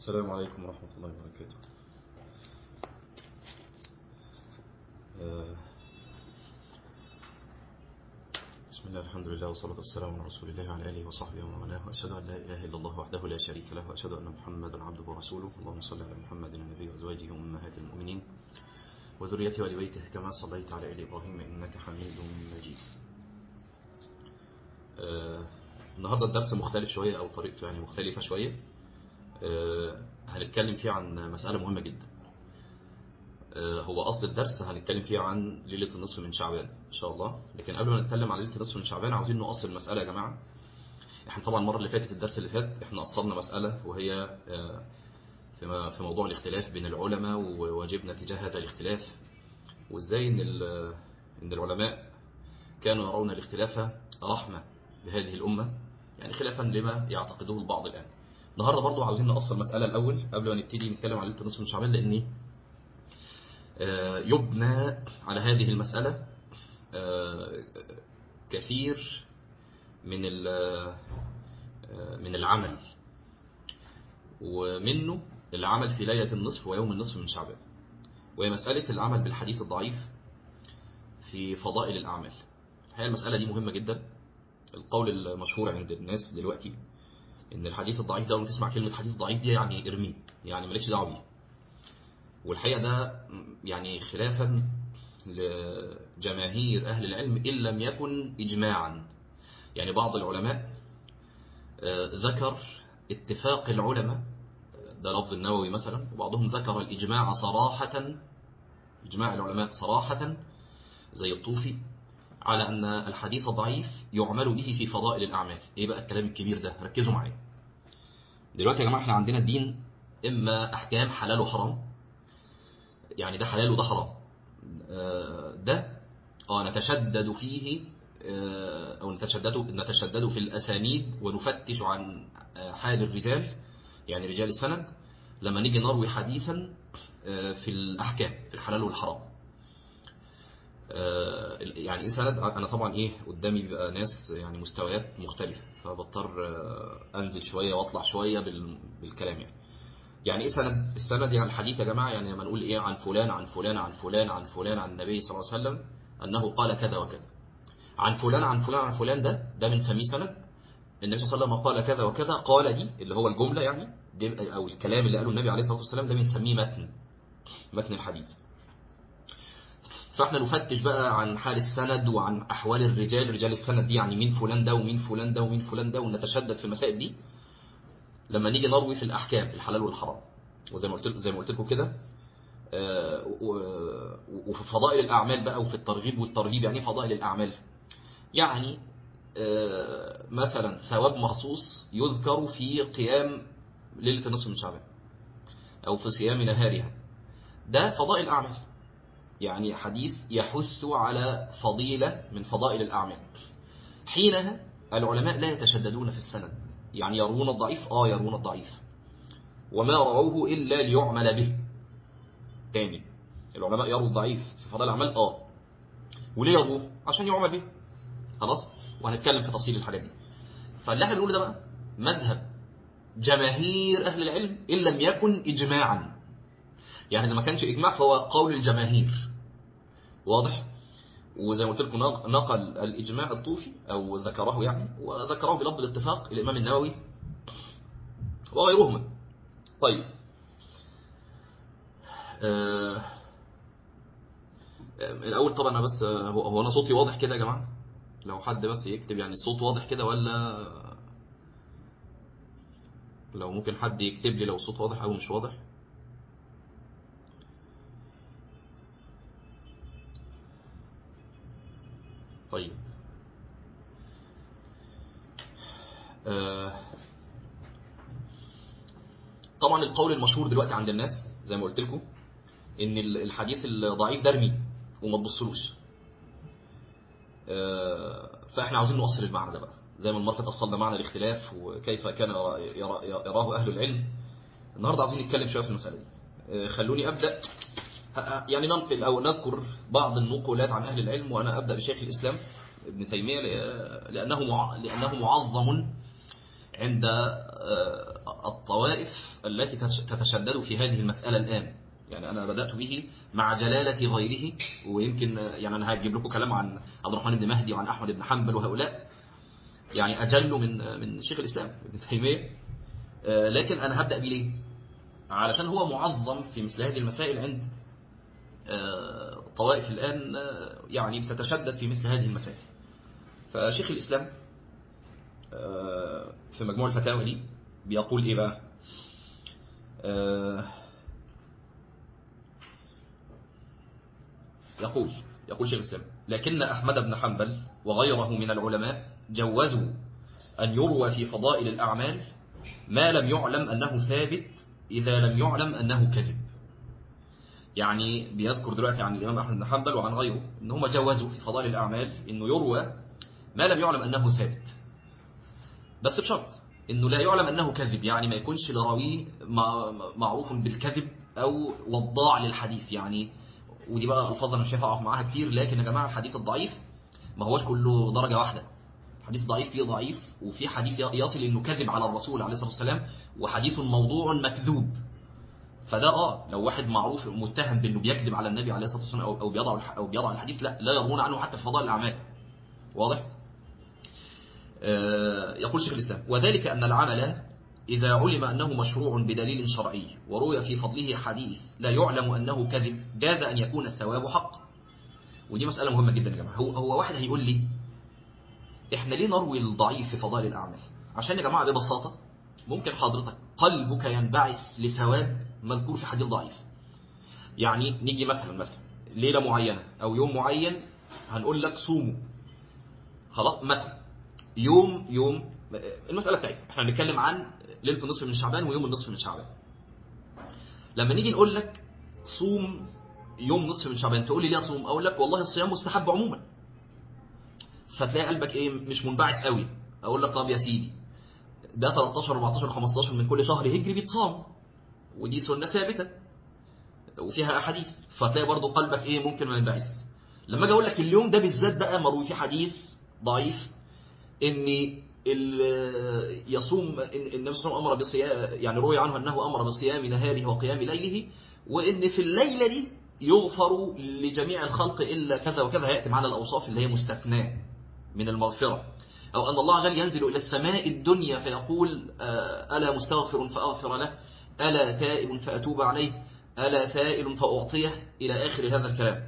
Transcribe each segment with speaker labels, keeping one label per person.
Speaker 1: السلام عليكم ورحمة الله وبركاته آه، بسم الله الحمد لله والصلاة والسلام على رسول الله وعلى آله وصحبه ومن والاه وأشهد أن لا إله إلا الله وحده لا شريك له وأشهد أن محمدا عبده ورسوله اللهم صل على محمد النبي وأزواجه وأمهات المؤمنين وذريته ولبيته كما صليت على آل إبراهيم إنك حميد مجيد آه، النهاردة الدرس مختلف شوية أو طريقته يعني مختلفة شوية آه، هنتكلم فيه عن مسألة مهمة جدا آه، هو أصل الدرس هنتكلم فيه عن ليلة النصف من شعبان إن شاء الله لكن قبل ما نتكلم عن ليلة النصف من شعبان عاوزين نؤصل المسألة يا جماعة احنا طبعا المرة اللي فاتت الدرس اللي فات احنا أصلنا مسألة وهي آه، في في موضوع الاختلاف بين العلماء وواجبنا تجاه هذا الاختلاف وازاي ان ان العلماء كانوا يرون الاختلاف رحمة بهذه الأمة يعني خلافا لما يعتقده البعض الآن النهاردة برضو عاوزين نقصر مسألة الأول قبل ما نبتدي نتكلم عن ليلة النصف من شعبان لأن يبنى على هذه المسألة كثير من من العمل ومنه العمل في ليلة النصف ويوم النصف من شعبان وهي مسألة العمل بالحديث الضعيف في فضائل الأعمال الحقيقة المسألة دي مهمة جدا القول المشهور عند الناس دلوقتي ان الحديث الضعيف ده لما تسمع كلمة حديث ضعيف دي يعني ارميه يعني مالكش دعوه بيه والحقيقة ده يعني خلافا لجماهير أهل العلم إن لم يكن إجماعا يعني بعض العلماء ذكر اتفاق العلماء ده لفظ النووي مثلا وبعضهم ذكر الإجماع صراحة إجماع العلماء صراحة زي الطوفي على أن الحديث ضعيف يعمل به في فضائل الأعمال إيه بقى الكلام الكبير ده ركزوا معايا دلوقتي يا جماعة احنا عندنا الدين إما أحكام حلال وحرام يعني ده حلال وده حرام ده اه نتشدد فيه أو نتشدد, نتشدد في الأسانيد ونفتش عن حال الرجال يعني رجال السند لما نيجي نروي حديثا في الأحكام في الحلال والحرام يعني ايه سند انا طبعا ايه قدامي بيبقى ناس يعني مستويات مختلفة فبضطر انزل شوية واطلع شوية بالكلام يعني يعني ايه سند السند يعني الحديث يا جماعة يعني لما نقول ايه عن فلان عن فلان عن فلان عن فلان عن النبي صلى الله عليه وسلم انه قال كذا وكذا عن فلان عن فلان عن فلان ده ده بنسميه سند النبي صلى الله عليه وسلم قال كذا وكذا قال دي اللي هو الجملة يعني دي او الكلام اللي قاله النبي عليه الصلاة والسلام ده بنسميه متن متن الحديث فاحنا نفتش بقى عن حال السند وعن احوال الرجال رجال السند دي يعني مين فلان ده ومين فلان ده ومين فلان ده ونتشدد في المسائل دي لما نيجي نروي في الاحكام في الحلال والحرام وزي ما قلت زي ما قلت لكم كده وفي فضائل الاعمال بقى وفي الترغيب والترهيب يعني ايه فضائل الاعمال يعني مثلا ثواب مخصوص يذكر في قيام ليله النصف من شعبان او في صيام نهارها ده فضائل اعمال يعني حديث يحث على فضيلة من فضائل الأعمال حينها العلماء لا يتشددون في السند يعني يرون الضعيف آه يرون الضعيف وما رووه إلا ليعمل به تاني العلماء يروا الضعيف في فضائل الأعمال آه وليه يروه عشان يعمل به خلاص وهنتكلم في تفصيل الحاجات دي فاللي احنا بنقوله ده بقى مذهب جماهير أهل العلم إن لم يكن إجماعا يعني إذا ما كانش إجماع فهو قول الجماهير واضح وزي ما قلت لكم نقل الإجماع الطوفي أو ذكره يعني وذكره بلفظ الاتفاق الإمام النووي وغيرهما طيب آه الأول طبعا أنا بس هو, هو أنا صوتي واضح كده يا جماعة لو حد بس يكتب يعني الصوت واضح كده ولا لو ممكن حد يكتب لي لو الصوت واضح أو مش واضح طيب آه طبعا القول المشهور دلوقتي عند الناس زي ما قلت لكم ان الحديث الضعيف ده ارميه وما تبصلوش آه فاحنا عاوزين نوصل المعنى ده بقى زي ما المره اصلنا معنى الاختلاف وكيف كان يراه اهل العلم النهارده عاوزين نتكلم شويه في المساله دي آه خلوني ابدا يعني ننقل او نذكر بعض النقولات عن اهل العلم وانا ابدا بشيخ الاسلام ابن تيمية لأنه لأنه معظم عند الطوائف التي تتشدد في هذه المسألة الآن يعني أنا بدأت به مع جلالة غيره ويمكن يعني أنا هجيب لكم كلام عن عبد الرحمن بن مهدي وعن أحمد بن حنبل وهؤلاء يعني أجل من من شيخ الإسلام ابن تيمية لكن أنا هبدأ به ليه؟ علشان هو معظم في مثل هذه المسائل عند طوائف الآن يعني بتتشدد في مثل هذه المسائل فشيخ الإسلام في مجموع الفتاوى دي بيقول إيه بقى يقول يقول شيخ الإسلام لكن أحمد بن حنبل وغيره من العلماء جوزوا أن يروى في فضائل الأعمال ما لم يعلم أنه ثابت إذا لم يعلم أنه كذب يعني بيذكر دلوقتي عن الإمام أحمد بن حنبل وعن غيره إن هم جوزوا في فضائل الأعمال إنه يروى ما لم يعلم أنه ثابت بس بشرط إنه لا يعلم أنه كذب يعني ما يكونش لراويه معروف بالكذب أو وضاع للحديث يعني ودي بقى الفاظ انا مش هينفع اقف معاها كتير لكن يا جماعه الحديث الضعيف ما هوش كله درجه واحده حديث ضعيف فيه ضعيف وفي حديث يصل انه كذب على الرسول عليه الصلاه والسلام وحديث موضوع مكذوب فده اه لو واحد معروف متهم بانه بيكذب على النبي عليه الصلاه والسلام او او بيضع او بيضع الحديث لا لا يرون عنه حتى في فضائل الاعمال واضح آه يقول شيخ الاسلام وذلك ان العمل إذا علم أنه مشروع بدليل شرعي وروي في فضله حديث لا يعلم أنه كذب جاز أن يكون الثواب حق ودي مسألة مهمة جدا يا جماعة هو, هو واحد هيقول لي إحنا ليه نروي الضعيف في فضائل الأعمال عشان يا جماعة ببساطة ممكن حضرتك قلبك ينبعث لثواب مذكور في حديث ضعيف يعني نيجي مثلا مثلا ليلة معينة أو يوم معين هنقول لك صوموا خلاص مثلا يوم يوم المسألة بتاعتنا احنا هنتكلم عن ليلة النصف من شعبان ويوم النصف من شعبان لما نيجي نقول لك صوم يوم نصف من شعبان تقول لي ليه صوم اقول لك والله الصيام مستحب عموما فتلاقي قلبك ايه مش منبعث قوي اقول لك طب يا سيدي ده 13 14 15 من كل شهر هجري بيتصام ودي سنه ثابته وفيها احاديث فتلاقي برضو قلبك ايه ممكن ما ينبعث لما اجي اقول لك اليوم ده بالذات بقى مروي في حديث ضعيف ان يصوم النبي صلى الله عليه وسلم امر بصيام يعني روي عنه انه امر بصيام نهاره وقيام ليله وان في الليله دي يغفر لجميع الخلق الا كذا وكذا هياتي معنا الاوصاف اللي هي مستثناه من المغفره او ان الله جل ينزل الى السماء الدنيا فيقول الا مستغفر فاغفر له الا تائب فاتوب عليه الا سائل فاعطيه الى اخر هذا الكلام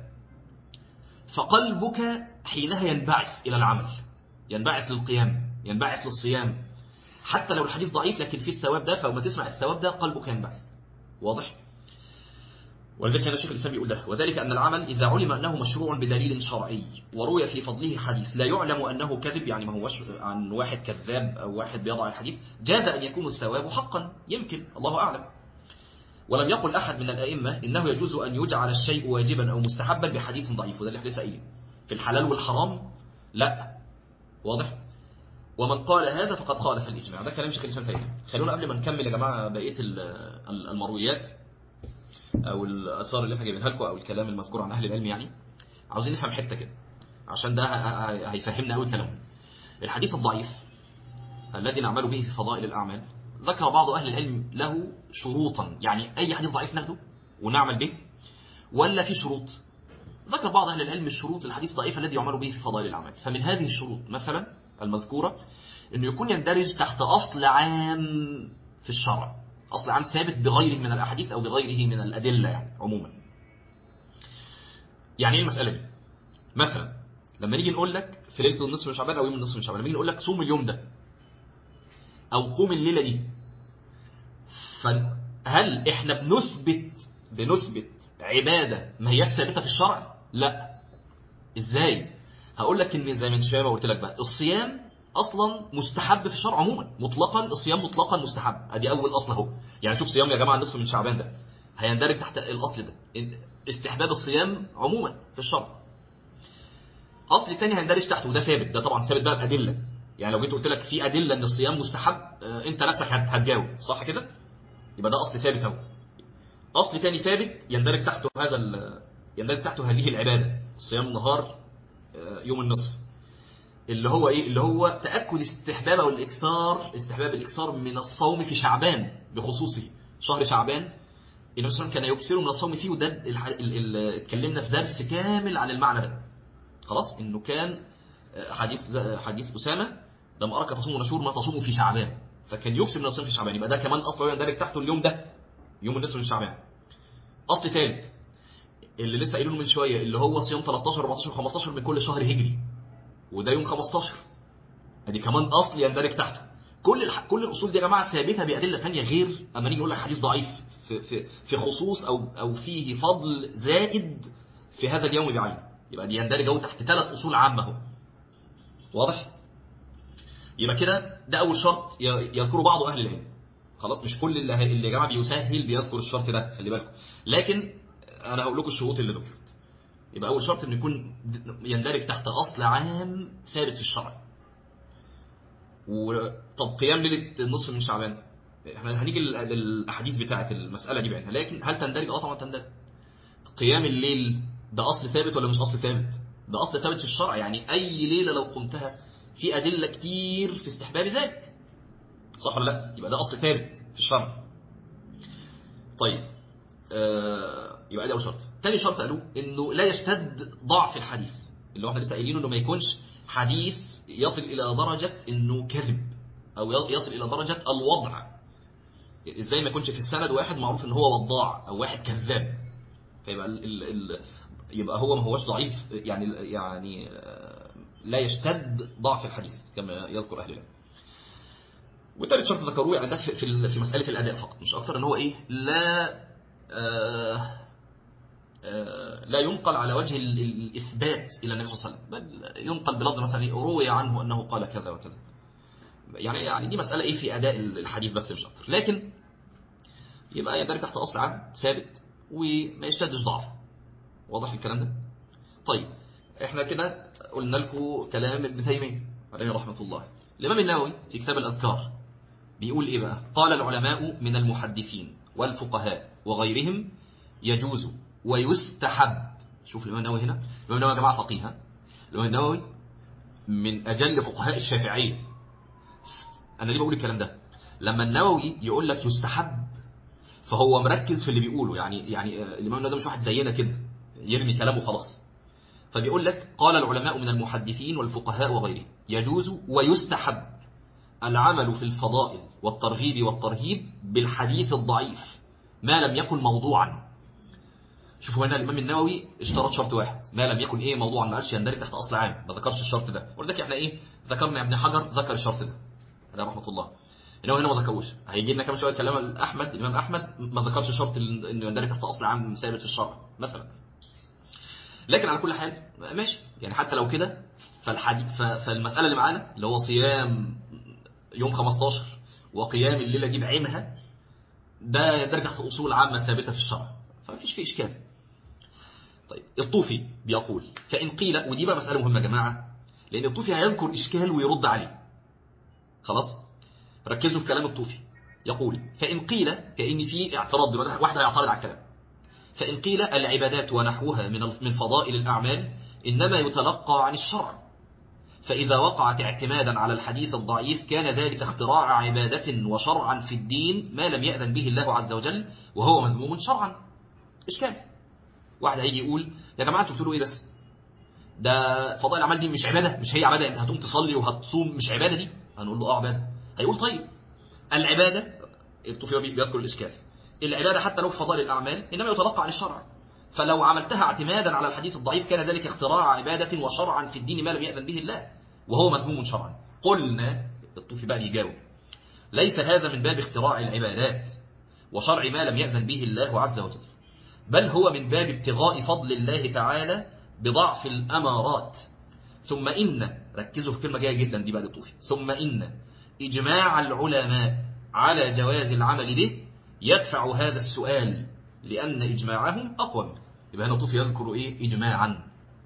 Speaker 1: فقلبك حينها ينبعث الى العمل ينبعث للقيام ينبعث للصيام حتى لو الحديث ضعيف لكن فيه الثواب ده فلما تسمع الثواب ده قلبك ينبعث واضح ولذلك كان الشيخ الإسلام يقول له وذلك أن العمل إذا علم أنه مشروع بدليل شرعي وروي في فضله حديث لا يعلم أنه كذب يعني ما هوش عن واحد كذاب أو واحد بيضع الحديث جاز أن يكون الثواب حقا يمكن الله أعلم ولم يقل أحد من الأئمة إنه يجوز أن يجعل الشيء واجبا أو مستحبا بحديث ضعيف وده اللي احنا لسه قايلين في الحلال والحرام لا واضح ومن قال هذا فقد خالف الإجماع ده كلام شيخ الإسلام تيمية خلونا قبل ما نكمل يا جماعة بقية المرويات أو الآثار اللي احنا جايبينها لكم أو الكلام المذكور عن أهل العلم يعني عاوزين نفهم حتة كده عشان ده هيفهمنا أول كلام الحديث الضعيف الذي نعمل به في فضائل الأعمال ذكر بعض أهل العلم له شروطا يعني أي حديث ضعيف ناخده ونعمل به ولا في شروط ذكر بعض أهل العلم الشروط الحديث الضعيف الذي يعمل به في فضائل الأعمال فمن هذه الشروط مثلا المذكورة أنه يكون يندرج تحت أصل عام في الشرع أصل عام ثابت بغيره من الأحاديث أو بغيره من الأدلة يعني عموما يعني ايه المسألة دي مثلا لما نيجي نقول لك في ليلة النصف من شعبان أو يوم النصف من شعبان لما نيجي نقول لك صوم اليوم ده أو قوم الليلة دي فهل إحنا بنثبت بنثبت عبادة ما هي ثابتة في الشرع لا إزاي هقول لك ان زي ما انت شايف قلت لك بقى الصيام اصلا مستحب في الشرع عموما مطلقا الصيام مطلقا مستحب ادي اول اصل اهو يعني شوف صيام يا جماعه النصف من شعبان ده هيندرج تحت الاصل ده استحباب الصيام عموما في الشرع اصل تاني هيندرج تحته وده ثابت ده طبعا ثابت بقى بادله يعني لو جيت قلت لك في ادله ان الصيام مستحب انت نفسك هتجاوب صح كده يبقى ده اصل ثابت اهو اصل تاني ثابت يندرج تحته هذا يندرج تحته هذه العباده صيام نهار يوم النصف اللي هو ايه اللي هو تاكد استحباب او الاكثار استحباب الاكثار من الصوم في شعبان بخصوصه شهر شعبان النبي صلى الله عليه وسلم كان يكثر من الصوم فيه وده الح- ال- ال- اتكلمنا في درس كامل عن المعنى ده خلاص انه كان حديث حديث اسامه لما اراك تصوم نشور ما تصوم في شعبان فكان يكثر من الصوم في شعبان يبقى ده كمان اصلا يندرج تحته اليوم ده يوم النصف من شعبان اصل ثالث اللي لسه قايلينه من شويه اللي هو صيام 13 14 15 من كل شهر هجري وده يوم 15 ادي كمان اصل يندرج تحته كل الح... كل الاصول دي يا جماعه ثابته بادله ثانيه غير اما نيجي نقول لك حديث ضعيف في في في خصوص او او فيه فضل زائد في هذا اليوم بعينه يبقى دي يندرج اهو تحت ثلاث اصول عامه اهو واضح يبقى كده ده اول شرط ي- يذكره بعض اهل العلم خلاص مش كل اللي, اللي يا جماعه بيسهل بيذكر الشرط ده خلي بالكم لكن انا هقول لكم الشروط اللي ذكرت يبقى اول شرط انه يكون يندرج تحت اصل عام ثابت في الشرع وطب قيام ليله النصف من شعبان احنا هنيجي لل- للاحاديث بتاعه المساله دي بعينها لكن هل تندرج اه طبعا تندرج قيام الليل ده اصل ثابت ولا مش اصل ثابت ده اصل ثابت في الشرع يعني اي ليله لو قمتها في ادله كتير في استحباب ذلك صح ولا لا يبقى ده اصل ثابت في الشرع طيب آه يبقى ده اول شرط تاني شرط قالوا انه لا يشتد ضعف الحديث اللي هو احنا لسه قايلينه انه ما يكونش حديث يصل الى درجه انه كذب او يصل الى درجه الوضع ازاي ما يكونش في السند واحد معروف ان هو وضاع او واحد كذاب فيبقى ال ال ال يبقى هو ما هوش ضعيف يعني يعني آه، لا يشتد ضعف الحديث كما يذكر اهل العلم والثالث شرط ذكروه يعني ده في في ال- في مساله الاداء فقط مش اكثر ان هو ايه لا آه آه لا ينقل على وجه ال- ال- الاثبات الى النبي صلى الله عليه وسلم بل ينقل بلفظ مثلا إيه؟ روي عنه انه قال كذا وكذا يعني يعني دي مساله ايه في اداء الحديث بس مش اكثر لكن يبقى يندرج تحت اصل عام ثابت وما يشتدش ضعفه واضح الكلام ده طيب احنا كده قلنا لكم كلام ابن تيميه عليه رحمه الله الامام النووي في كتاب الاذكار بيقول ايه بقى قال العلماء من المحدثين والفقهاء وغيرهم يجوز ويستحب شوف الامام النووي هنا الامام النووي يا جماعه فقيه ها؟ الامام النووي من اجل فقهاء الشافعيه انا ليه بقول الكلام ده لما النووي يقول لك يستحب فهو مركز في اللي بيقوله يعني يعني آه، الامام النووي ده مش واحد زينا كده يرمي كلامه خلاص فبيقول لك قال العلماء من المحدثين والفقهاء وغيرهم يجوز ويستحب العمل في الفضائل والترغيب والترهيب بالحديث الضعيف ما لم يكن موضوعا شوفوا هنا الامام النووي اشترط شرط واحد ما لم يكن ايه موضوعا ما قالش يندرج تحت اصل عام ما ذكرش الشرط ده ولذلك احنا ايه ذكرنا ابن حجر ذكر الشرط ده عليه رحمه الله انه هنا ما ذكروش هيجي لنا كمان شويه كلام احمد الامام احمد ما ذكرش شرط ال- انه يندرج تحت اصل عام ثابت في الشرع مثلا لكن على كل حال ماشي يعني حتى لو كده فالحديث ف- فالمساله اللي معانا اللي هو صيام يوم 15 وقيام الليله دي بعينها ده يندرج تحت اصول عامه ثابته في الشرع فما فيش فيه اشكال طيب الطوفي بيقول فان قيل ودي بقى مساله مهمه يا جماعه لان الطوفي هيذكر اشكال ويرد عليه خلاص ركزوا في كلام الطوفي يقول فإن قيل كأن في اعتراض دلوقتي واحد هيعترض على الكلام فإن قيل العبادات ونحوها من من فضائل الأعمال إنما يتلقى عن الشرع فإذا وقعت اعتمادا على الحديث الضعيف كان ذلك اختراع عبادة وشرعا في الدين ما لم يأذن به الله عز وجل وهو مذموم شرعا إشكال واحد هيجي يقول يا جماعة انتوا بتقولوا إيه بس ده فضائل الأعمال دي مش عبادة مش هي عبادة أنت هتقوم تصلي وهتصوم مش عبادة دي هنقول له اه عبادة هيقول طيب العبادة الطوفي بيذكر الإشكال العبادة حتى لو في فضائل الأعمال إنما يتلقى عن الشرع فلو عملتها اعتمادا على الحديث الضعيف كان ذلك اختراع عبادة وشرعا في الدين ما لم يأذن به الله وهو مذموم شرعا قلنا الطوفي بقى يجاوب ليس هذا من باب اختراع العبادات وشرع ما لم يأذن به الله عز وجل بل هو من باب ابتغاء فضل الله تعالى بضعف الأمارات ثم إن ركزوا في كلمة جاية جدا دي بقى للطوفي ثم إن إجماع العلماء على جواز العمل به يدفع هذا السؤال لأن إجماعهم أقوى منه يبقى هنا الطوفي يذكر إيه إجماعا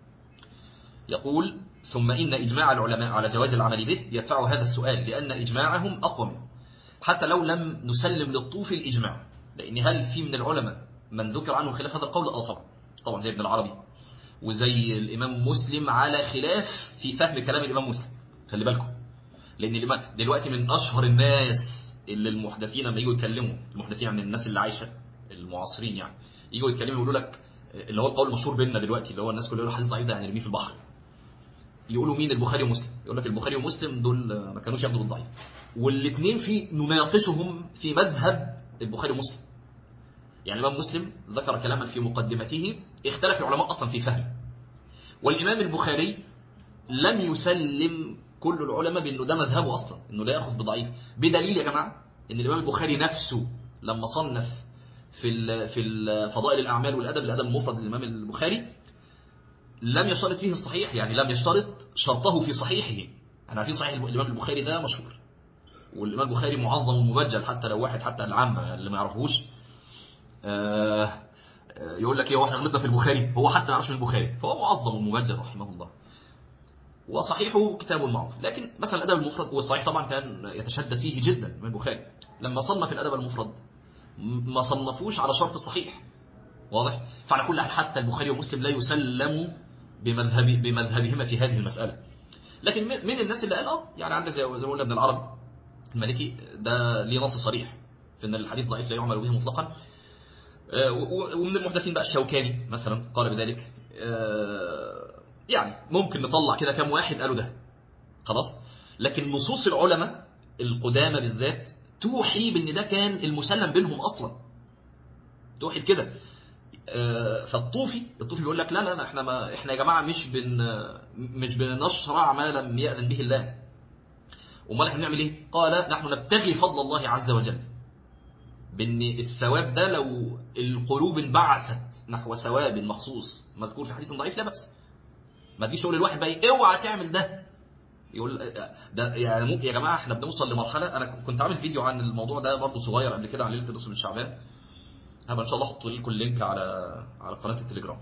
Speaker 1: يقول ثم إن إجماع العلماء على جواز العمل به يدفع هذا السؤال لأن إجماعهم أقوى منه حتى لو لم نسلم للطوفي الإجماع لأن هل في من العلماء من ذكر عنه خلاف هذا القول آه طبعا طبعا زي ابن العربي وزي الإمام مسلم على خلاف في فهم كلام الإمام مسلم خلي بالكم لأن دلوقتي من أشهر الناس اللي المحدثين لما يجوا يتكلموا المحدثين يعني الناس اللي عايشه المعاصرين يعني يجوا يتكلموا يقولوا لك اللي هو القول المشهور بيننا دلوقتي اللي هو الناس كلها يقولوا حديث ضعيف ده يعني نرميه في البحر يقولوا مين البخاري ومسلم يقول لك البخاري ومسلم دول ما كانوش ياخدوا بالضعيف والاثنين في نناقشهم في مذهب البخاري ومسلم يعني الامام مسلم ذكر كلاما في مقدمته اختلف العلماء اصلا في فهمه والامام البخاري لم يسلم كل العلماء بانه ده مذهبه اصلا انه لا ياخذ بضعيف بدليل يا جماعه ان الامام البخاري نفسه لما صنف في ال في ال فضائل الاعمال والادب الادب المفرد للامام البخاري لم يشترط فيه الصحيح يعني لم يشترط شرطه في صحيحه احنا عارفين صحيح الامام البخاري ده مشهور والامام البخاري معظم ومبجل حتى لو واحد حتى العامه اللي ما يعرفوش آه يقول لك ايه هو احنا غلطنا في البخاري هو حتى ما يعرفش من البخاري فهو معظم ومبجل رحمه الله وصحيحه كتاب معروف لكن مثلا الادب المفرد والصحيح طبعا كان يتشدد فيه جدا من البخاري لما صنف الادب المفرد ما صنفوش على شرط الصحيح واضح فعلى كل حال حتى البخاري ومسلم لا يسلم بمذهب بمذهبهما في هذه المساله لكن من الناس اللي قال اه يعني عندك زي ما قلنا ابن العربي المالكي ده ليه نص صريح في ان الحديث ضعيف لا يعمل به مطلقا ومن المحدثين بقى الشوكاني مثلا قال بذلك يعني ممكن نطلع كده كام واحد قالوا ده خلاص لكن نصوص العلماء القدامى بالذات توحي بان ده كان المسلم بينهم اصلا توحي كده فالطوفي الطوفي بيقول لك لا لا احنا ما احنا يا جماعه مش بن مش بنشرع ما لم يأذن به الله امال احنا بنعمل ايه قال نحن نبتغي فضل الله عز وجل بان الثواب ده لو القلوب انبعثت نحو ثواب مخصوص مذكور في حديث ضعيف لا بأس ما تجيش تقول للواحد بقى اوعى تعمل ده يقول ده يعني ممكن يا جماعه احنا بنوصل لمرحله انا كنت عامل فيديو عن الموضوع ده برضه صغير قبل كده عن ليله النصف من شعبان هبقى ان شاء الله احط لكم اللينك على على قناه التليجرام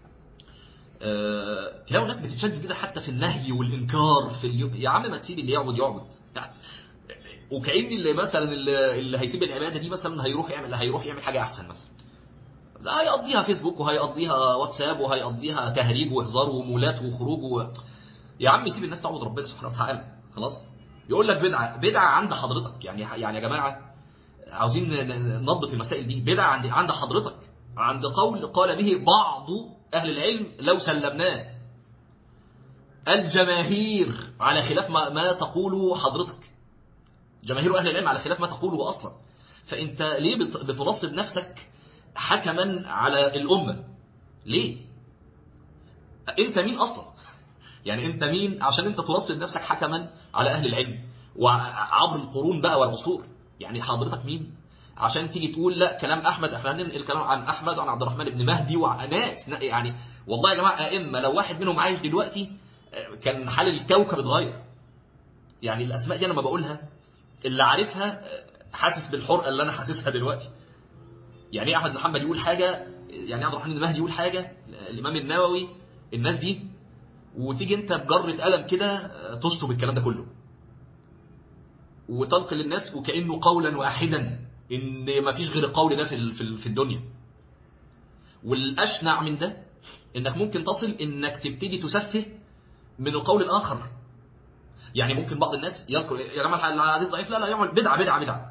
Speaker 1: أه... تلاقوا ناس بتتشدد كده حتى في النهي والانكار في اليوم يا عم ما تسيب اللي يعبد يعبد يعني وكأن اللي مثلا اللي, اللي هيسيب العباده دي مثلا هيروح يعمل هيروح يعمل حاجه احسن مثلا لا هيقضيها فيسبوك وهيقضيها واتساب وهيقضيها تهريج وهزار ومولات وخروج و... يا عم سيب الناس تعبد ربنا سبحانه وتعالى خلاص يقول لك بدعه بدعه عند حضرتك يعني يعني يا جماعه عاوزين نضبط المسائل دي بدعه عند عند حضرتك عند قول قال به بعض اهل العلم لو سلمناه الجماهير على خلاف ما, ما تقوله حضرتك جماهير اهل العلم على خلاف ما تقوله اصلا فانت ليه بتنصب نفسك حكما على الامه ليه انت مين اصلا يعني انت مين عشان انت تنصب نفسك حكما على اهل العلم وعبر القرون بقى والعصور يعني حضرتك مين عشان تيجي تقول لا كلام احمد احنا هننقل الكلام عن احمد وعن عبد الرحمن بن مهدي وعن ناس يعني والله يا جماعه ائمه لو واحد منهم عايش دلوقتي كان حال الكوكب اتغير يعني الاسماء دي انا لما بقولها اللي عارفها حاسس بالحرقه اللي انا حاسسها دلوقتي يعني ايه احمد بن محمد يقول حاجه يعني عبد الرحمن بن مهدي يقول حاجه الامام النووي الناس دي وتيجي انت بجره قلم كده تشطب الكلام ده كله وتنقل للناس وكانه قولا واحدا ان ما فيش غير القول ده في في الدنيا والاشنع من ده انك ممكن تصل انك تبتدي تسفه من القول الاخر يعني ممكن بعض الناس يذكر يا جماعه الحديث ضعيف لا لا يعمل بدعه بدعه بدعه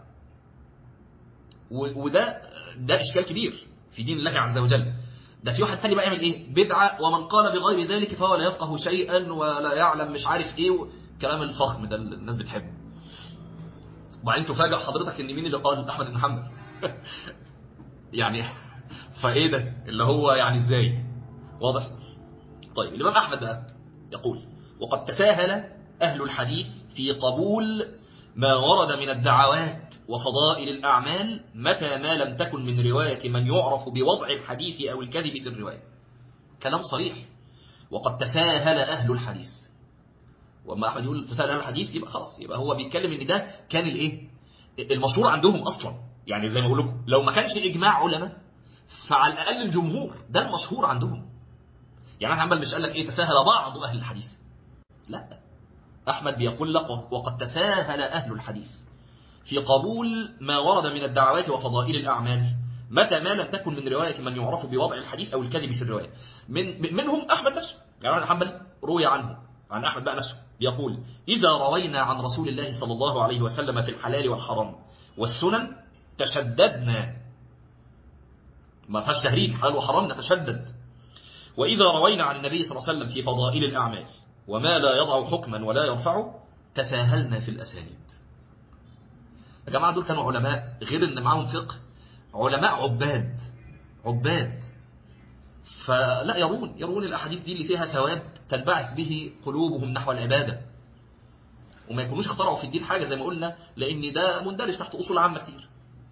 Speaker 1: وده ده اشكال كبير في دين الله عز وجل ده في واحد ثاني بقى يعمل ايه بدعه ومن قال بغير ذلك فهو لا يفقه شيئا ولا يعلم مش عارف ايه كلام الفخم ده الناس بتحبه وبعدين تفاجئ حضرتك ان مين اللي قال احمد بن حنبل يعني فايه ده اللي هو يعني ازاي واضح طيب الامام احمد بقى يقول وقد تساهل اهل الحديث في قبول ما ورد من الدعوات وفضائل الأعمال متى ما لم تكن من رواية من يعرف بوضع الحديث أو الكذب في الرواية كلام صريح وقد تساهل أهل الحديث وما أحمد يقول تساهل أهل الحديث يبقى خلاص يبقى هو بيتكلم إن ده كان الإيه المشهور عندهم أصلا يعني زي ما بقول لكم لو ما كانش إجماع علماء فعلى الأقل الجمهور ده المشهور عندهم يعني أحمد مش قال لك إيه تساهل بعض أهل الحديث لا أحمد بيقول لك وقد تساهل أهل الحديث في قبول ما ورد من الدعوات وفضائل الأعمال متى ما لم تكن من رواية من يعرف بوضع الحديث أو الكذب في الرواية من منهم أحمد نفسه يعني أحمد حنبل روي عنه عن أحمد بقى نفسه يقول إذا روينا عن رسول الله صلى الله عليه وسلم في الحلال والحرام والسنن تشددنا ما فيهاش تهريج حلال وحرام نتشدد وإذا روينا عن النبي صلى الله عليه وسلم في فضائل الأعمال وما لا يضع حكما ولا يرفعه تساهلنا في الأسانيد يا جماعة دول كانوا علماء غير ان معاهم فقه علماء عباد عباد فلا يرون يرون الأحاديث دي اللي فيها ثواب تنبعث به قلوبهم نحو العبادة وما يكونوش اخترعوا في الدين حاجة زي ما قلنا لأن ده مندرج تحت أصول عامة كتير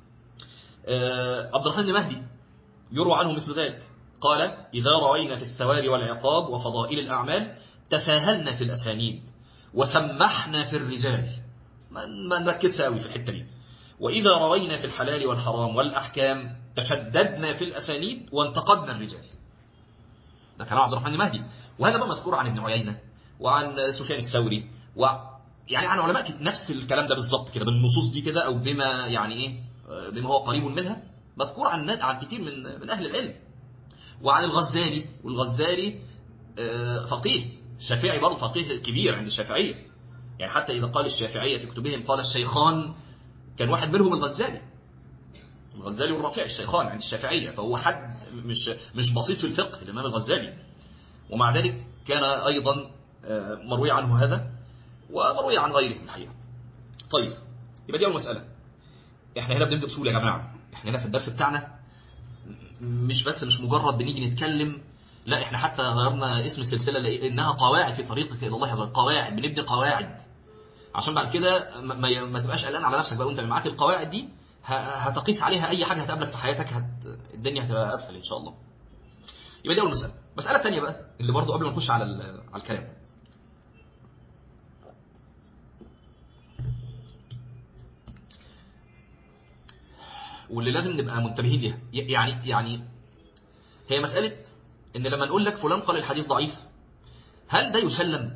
Speaker 1: عبد الرحمن مهدي يروى عنه مثل ذلك قال إذا روينا في الثواب والعقاب وفضائل الأعمال تساهلنا في الأسانيد وسمحنا في الرجال ما نركزش قوي في الحتة دي وإذا روينا في الحلال والحرام والأحكام تشددنا في الأسانيد وانتقدنا الرجال ده كلام عبد الرحمن المهدي وهذا بقى مذكور عن ابن عيينة وعن سفيان الثوري و يعني عن علماء نفس الكلام ده بالظبط كده بالنصوص دي كده أو بما يعني إيه بما هو قريب منها مذكور عن عن كتير من من أهل العلم وعن الغزالي والغزالي فقيه شافعي برضه فقيه كبير عند الشافعية يعني حتى إذا قال الشافعية في كتبهم قال الشيخان كان واحد منهم الغزالي الغزالي والرافعي الشيخان عند الشافعية فهو حد مش مش بسيط في الفقه الإمام الغزالي ومع ذلك كان أيضا مروي عنه هذا ومروي عن غيره الحقيقة طيب يبقى دي أول مسألة احنا هنا بنبدأ بسهولة يا جماعة احنا هنا في الدرس بتاعنا مش بس مش مجرد بنيجي نتكلم لا احنا حتى غيرنا اسم السلسلة لأنها قواعد في طريقك إلى الله عز وجل قواعد بنبني قواعد عشان بعد كده ما, ما تبقاش قلقان على نفسك بقى وانت معاك القواعد دي هتقيس عليها اي حاجه هتقابلك في حياتك هت... الدنيا هتبقى اسهل ان شاء الله يبقى دي اول مساله المساله الثانيه بقى اللي برضو قبل ما نخش على ال... على الكلام واللي لازم نبقى منتبهين ليها يعني يعني هي مساله ان لما نقول لك فلان قال الحديث ضعيف هل ده يسلم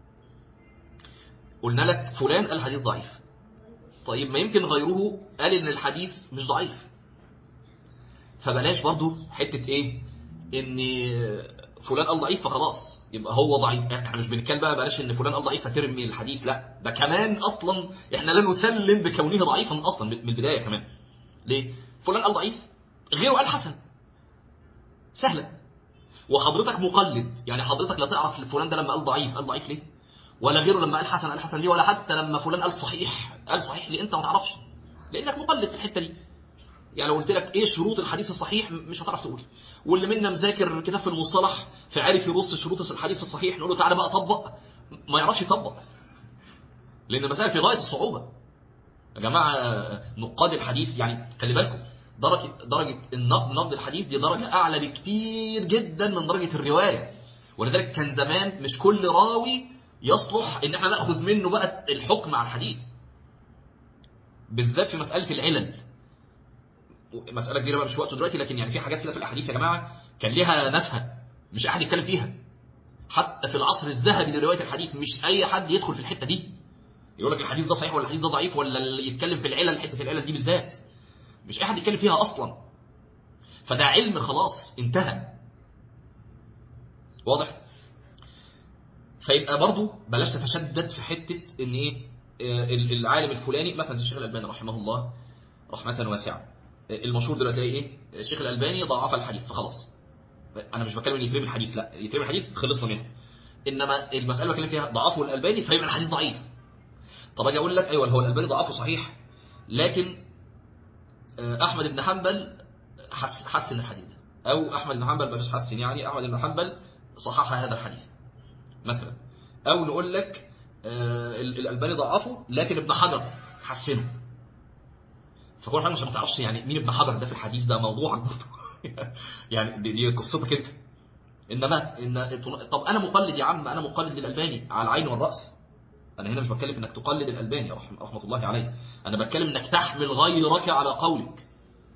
Speaker 1: قلنا لك فلان قال الحديث ضعيف طيب ما يمكن غيره قال ان الحديث مش ضعيف فبلاش برضو حتة ايه ان فلان قال ضعيف فخلاص يبقى هو ضعيف احنا مش بنتكلم بقى بلاش ان فلان قال ضعيف فترمي الحديث لا ده كمان اصلا احنا لا نسلم بكونه ضعيفا اصلا من البداية كمان ليه فلان قال ضعيف غيره قال حسن سهلة وحضرتك مقلد يعني حضرتك لا تعرف فلان ده لما قال ضعيف قال ضعيف ليه ولا غيره لما قال حسن قال حسن ليه ولا حتى لما فلان قال صحيح قال صحيح ليه انت ما تعرفش لانك مقلد في الحته دي يعني لو قلت لك ايه شروط الحديث الصحيح مش هتعرف تقول واللي منا مذاكر كتاب في المصطلح فعارف يرص شروط الحديث الصحيح نقول له تعالى بقى طبق ما يعرفش يطبق لان المسائل في غايه الصعوبه يا جماعه نقاد الحديث يعني خلي بالكم درجه درجه النقد نقد الحديث دي درجه اعلى بكتير جدا من درجه الروايه ولذلك كان زمان مش كل راوي يصلح ان احنا ناخذ منه بقى الحكم على الحديث بالذات في مساله العلل مساله كبيره بقى مش وقته دلوقتي لكن يعني في حاجات كده في الاحاديث يا جماعه كان ليها ناسها مش احد يتكلم فيها حتى في العصر الذهبي لروايه الحديث مش اي حد يدخل في الحته دي يقول لك الحديث ده صحيح ولا الحديث ده ضعيف ولا اللي يتكلم في العلل حته العلل دي بالذات مش اي حد يتكلم فيها اصلا فده علم خلاص انتهى واضح فيبقى برضه بلاش تتشدد في حته ان ايه العالم الفلاني مثلا الشيخ الالباني رحمه الله رحمه واسعه المشهور دلوقتي ايه الشيخ الالباني ضعف الحديث فخلاص انا مش بتكلم ان يترمي الحديث لا يترمي الحديث خلصنا منه انما المساله بتكلم فيها ضعفه الالباني فيبقى الحديث ضعيف طب اجي اقول لك ايوه هو الالباني ضعفه صحيح لكن احمد بن حنبل حسن الحديث او احمد بن حنبل بلاش حسن يعني احمد بن حنبل صحح هذا الحديث مثلا او نقول لك الالباني ضعفه لكن ابن حجر حسنه فكل حاجه مش ما تعرفش يعني مين ابن حجر ده في الحديث ده موضوعك برضه يعني دي, دي قصتك انت انما ان طب انا مقلد يا عم انا مقلد للالباني على العين والراس انا هنا مش بتكلم انك تقلد الالباني رحمه الله عليه انا بتكلم انك تحمل غيرك على قولك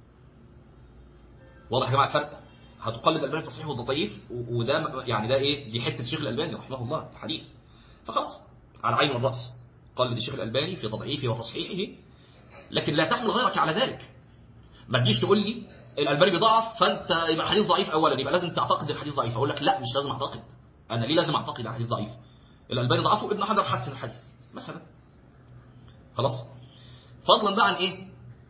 Speaker 1: واضح يا جماعه الفرق هتقلد الالباني في التصحيح والتضعيف وده يعني ده ايه دي حته الشيخ الالباني رحمه الله الحديث فخلاص على العين والراس قلد الشيخ الالباني في تضعيفه وتصحيحه لكن لا تحمل غيرك على ذلك ما تجيش تقول لي الالباني بيضعف فانت يبقى الحديث ضعيف اولا يبقى لازم تعتقد الحديث ضعيف اقول لك لا مش لازم اعتقد انا ليه لازم اعتقد الحديث ضعيف الالباني ضعفه ابن حجر حسن الحديث مثلا خلاص فضلا بقى عن ايه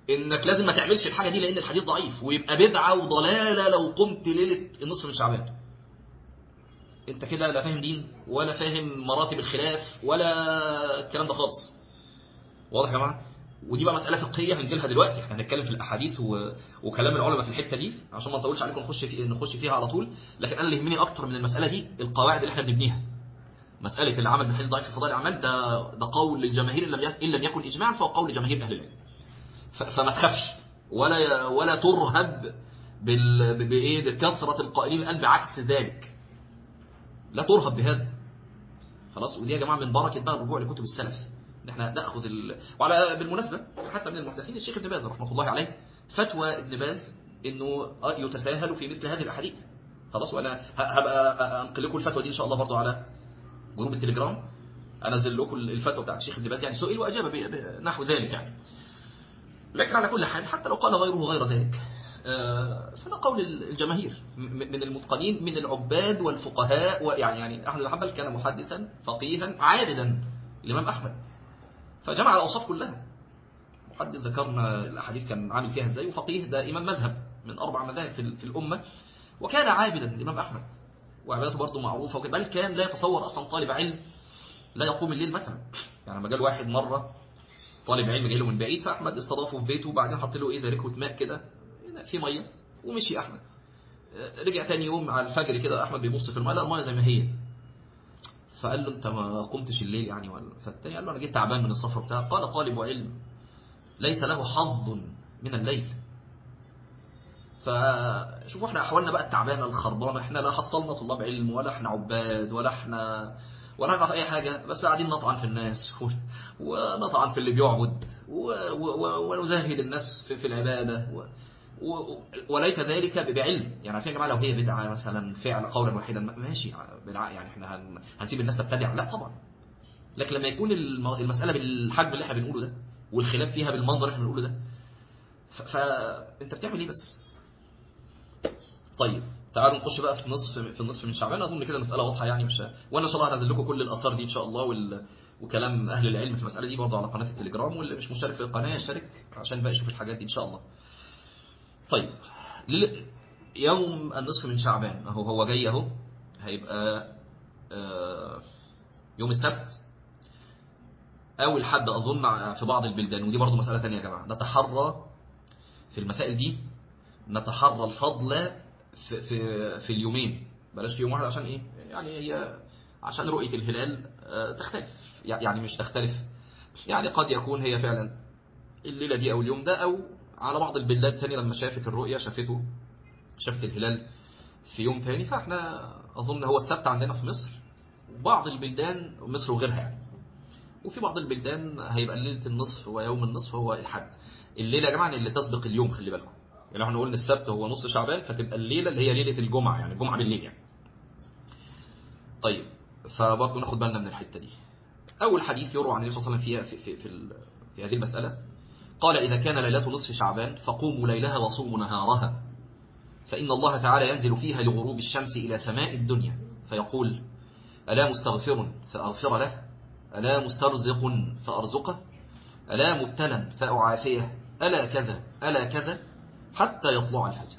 Speaker 1: انك لازم ما تعملش الحاجه دي لان الحديث ضعيف ويبقى بدعه وضلاله لو قمت ليله النصف من شعبان انت كده لا فاهم دين ولا فاهم مراتب الخلاف ولا الكلام ده خالص واضح يا جماعه ودي بقى مساله فقهيه هنجيلها دلوقتي احنا هنتكلم في الاحاديث و... وكلام العلماء في الحته دي عشان ما نطولش عليكم نخش في... نخش فيها على طول لكن انا اللي يهمني اكتر من المساله دي القواعد اللي احنا بنبنيها مساله العمل بالحديث ضعيف في فضائل الاعمال ده ده قول للجماهير ان لم ي... ان لم يكن اجماعا فهو قول لجماهير اهل العلم ف... فما تخافش ولا ولا ترهب بال... بايه بكثره القائلين الان بعكس ذلك لا ترهب بهذا خلاص ودي يا جماعه من بركه بقى الرجوع لكتب السلف ان احنا ناخذ ال... وعلى بالمناسبه حتى من المحدثين الشيخ ابن باز رحمه الله عليه فتوى ابن باز انه يتساهل في مثل هذه الاحاديث خلاص وانا هبقى انقل لكم الفتوى دي ان شاء الله برضو على جروب التليجرام انزل لكم الفتوى بتاعت الشيخ ابن باز يعني سئل واجاب نحو ذلك يعني لكن على كل حال حتى لو قال غيره غير ذلك فده قول الجماهير من المتقنين من العباد والفقهاء ويعني يعني احمد بن حنبل كان محدثا فقيها عابدا الامام احمد فجمع الاوصاف كلها محدث ذكرنا الاحاديث كان عامل فيها ازاي وفقيه ده امام مذهب من اربع مذاهب في, في الامه وكان عابدا الامام احمد وعبادته برضه معروفه بل كان لا يتصور اصلا طالب علم لا يقوم الليل مثلا يعني لما جاء واحد مره طالب علم جاي له من بعيد فاحمد استضافه في بيته وبعدين حط له ايه زي ركوه ماء كده في ميه ومشي احمد رجع تاني يوم على الفجر كده احمد بيبص في الميه لا الميه زي ما هي فقال له انت ما قمتش الليل يعني ولا فالتاني قال له انا جيت تعبان من السفر بتاعه قال طالب علم ليس له حظ من الليل فشوفوا احنا احوالنا بقى التعبانه الخربانه احنا لا حصلنا طلاب علم ولا احنا عباد ولا احنا ولا نعرف اي حاجه بس قاعدين نطعن في الناس ونطعن في اللي بيعبد ونزهد الناس في, في العباده وليت ذلك بعلم يعني عارفين يا جماعه لو هي بدعه مثلا فعل قولا واحدا ماشي بدعه يعني احنا هنسيب الناس تبتدع لا طبعا لكن لما يكون المساله بالحجم اللي احنا بنقوله ده والخلاف فيها بالمنظر اللي احنا بنقوله ده فانت بتعمل ايه بس طيب تعالوا نخش بقى في النصف في النصف من شعبان اظن كده المساله واضحه يعني مش وانا ان شاء الله هنزل لكم كل الاثار دي ان شاء الله وال... وكلام اهل العلم في المساله دي برضه على قناه التليجرام واللي مش مشترك في القناه يشترك عشان بقى يشوف الحاجات دي ان شاء الله طيب يوم النصف من شعبان اهو هو جاي اهو هيبقى يوم السبت او الحد اظن في بعض البلدان ودي برضو مسألة تانية يا جماعة نتحرى في المسائل دي نتحرى الفضل في, في, في اليومين بلاش في يوم واحد عشان ايه يعني هي عشان رؤية الهلال تختلف يعني مش تختلف يعني قد يكون هي فعلا الليلة دي او اليوم ده او على بعض البلدان الثانية لما شافت الرؤية شافته شافت الهلال في يوم ثاني فاحنا أظن هو السبت عندنا في مصر وبعض البلدان مصر وغيرها يعني وفي بعض البلدان هيبقى ليلة النصف ويوم النصف هو الحد الليلة يا جماعة اللي تسبق اليوم خلي بالكم يعني احنا قلنا السبت هو نص شعبان فتبقى الليلة اللي هي ليلة الجمعة يعني الجمعة بالليل يعني طيب فبرضه ناخد بالنا من الحتة دي أول حديث يروى عن النبي صلى الله عليه وسلم فيها في, في, في, في هذه المسألة قال إذا كان ليلة نصف شعبان فقوموا ليلها وصوموا نهارها فإن الله تعالى ينزل فيها لغروب الشمس إلى سماء الدنيا فيقول ألا مستغفر فأغفر له ألا مسترزق فأرزقه ألا مبتلا فأعافيه ألا كذا ألا كذا حتى يطلع الفجر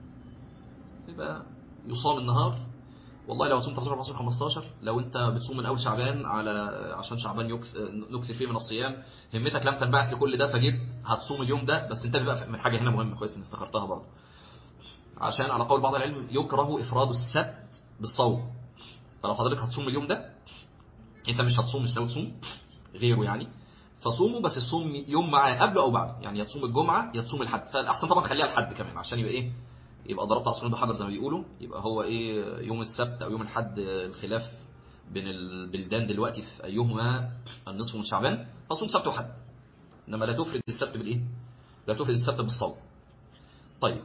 Speaker 1: يبقى يصام النهار والله لو صمت 14 15 لو انت بتصوم من اول شعبان على عشان شعبان نكثر فيه من الصيام همتك لم تنبعث لكل ده فجيت هتصوم اليوم ده بس انتبه بقى من حاجه هنا مهمه كويس ان افتكرتها برضه عشان على قول بعض العلم يكره افراد السبت بالصوم فلو حضرتك هتصوم اليوم ده انت مش هتصوم مش ناوي تصوم غيره يعني فصوموا بس الصوم يوم معاه قبله او بعده يعني يا تصوم الجمعه يا تصوم الحد فالاحسن طبعا خليها الحد كمان عشان يبقى ايه يبقى ضربت عصفورين بحجر زي ما بيقولوا يبقى هو ايه يوم السبت او يوم الحد الخلاف بين البلدان دلوقتي في ايهما النصف من شعبان فصوم سبت وحد انما لا تفرد السبت بالايه لا تفرد السبت بالصوم طيب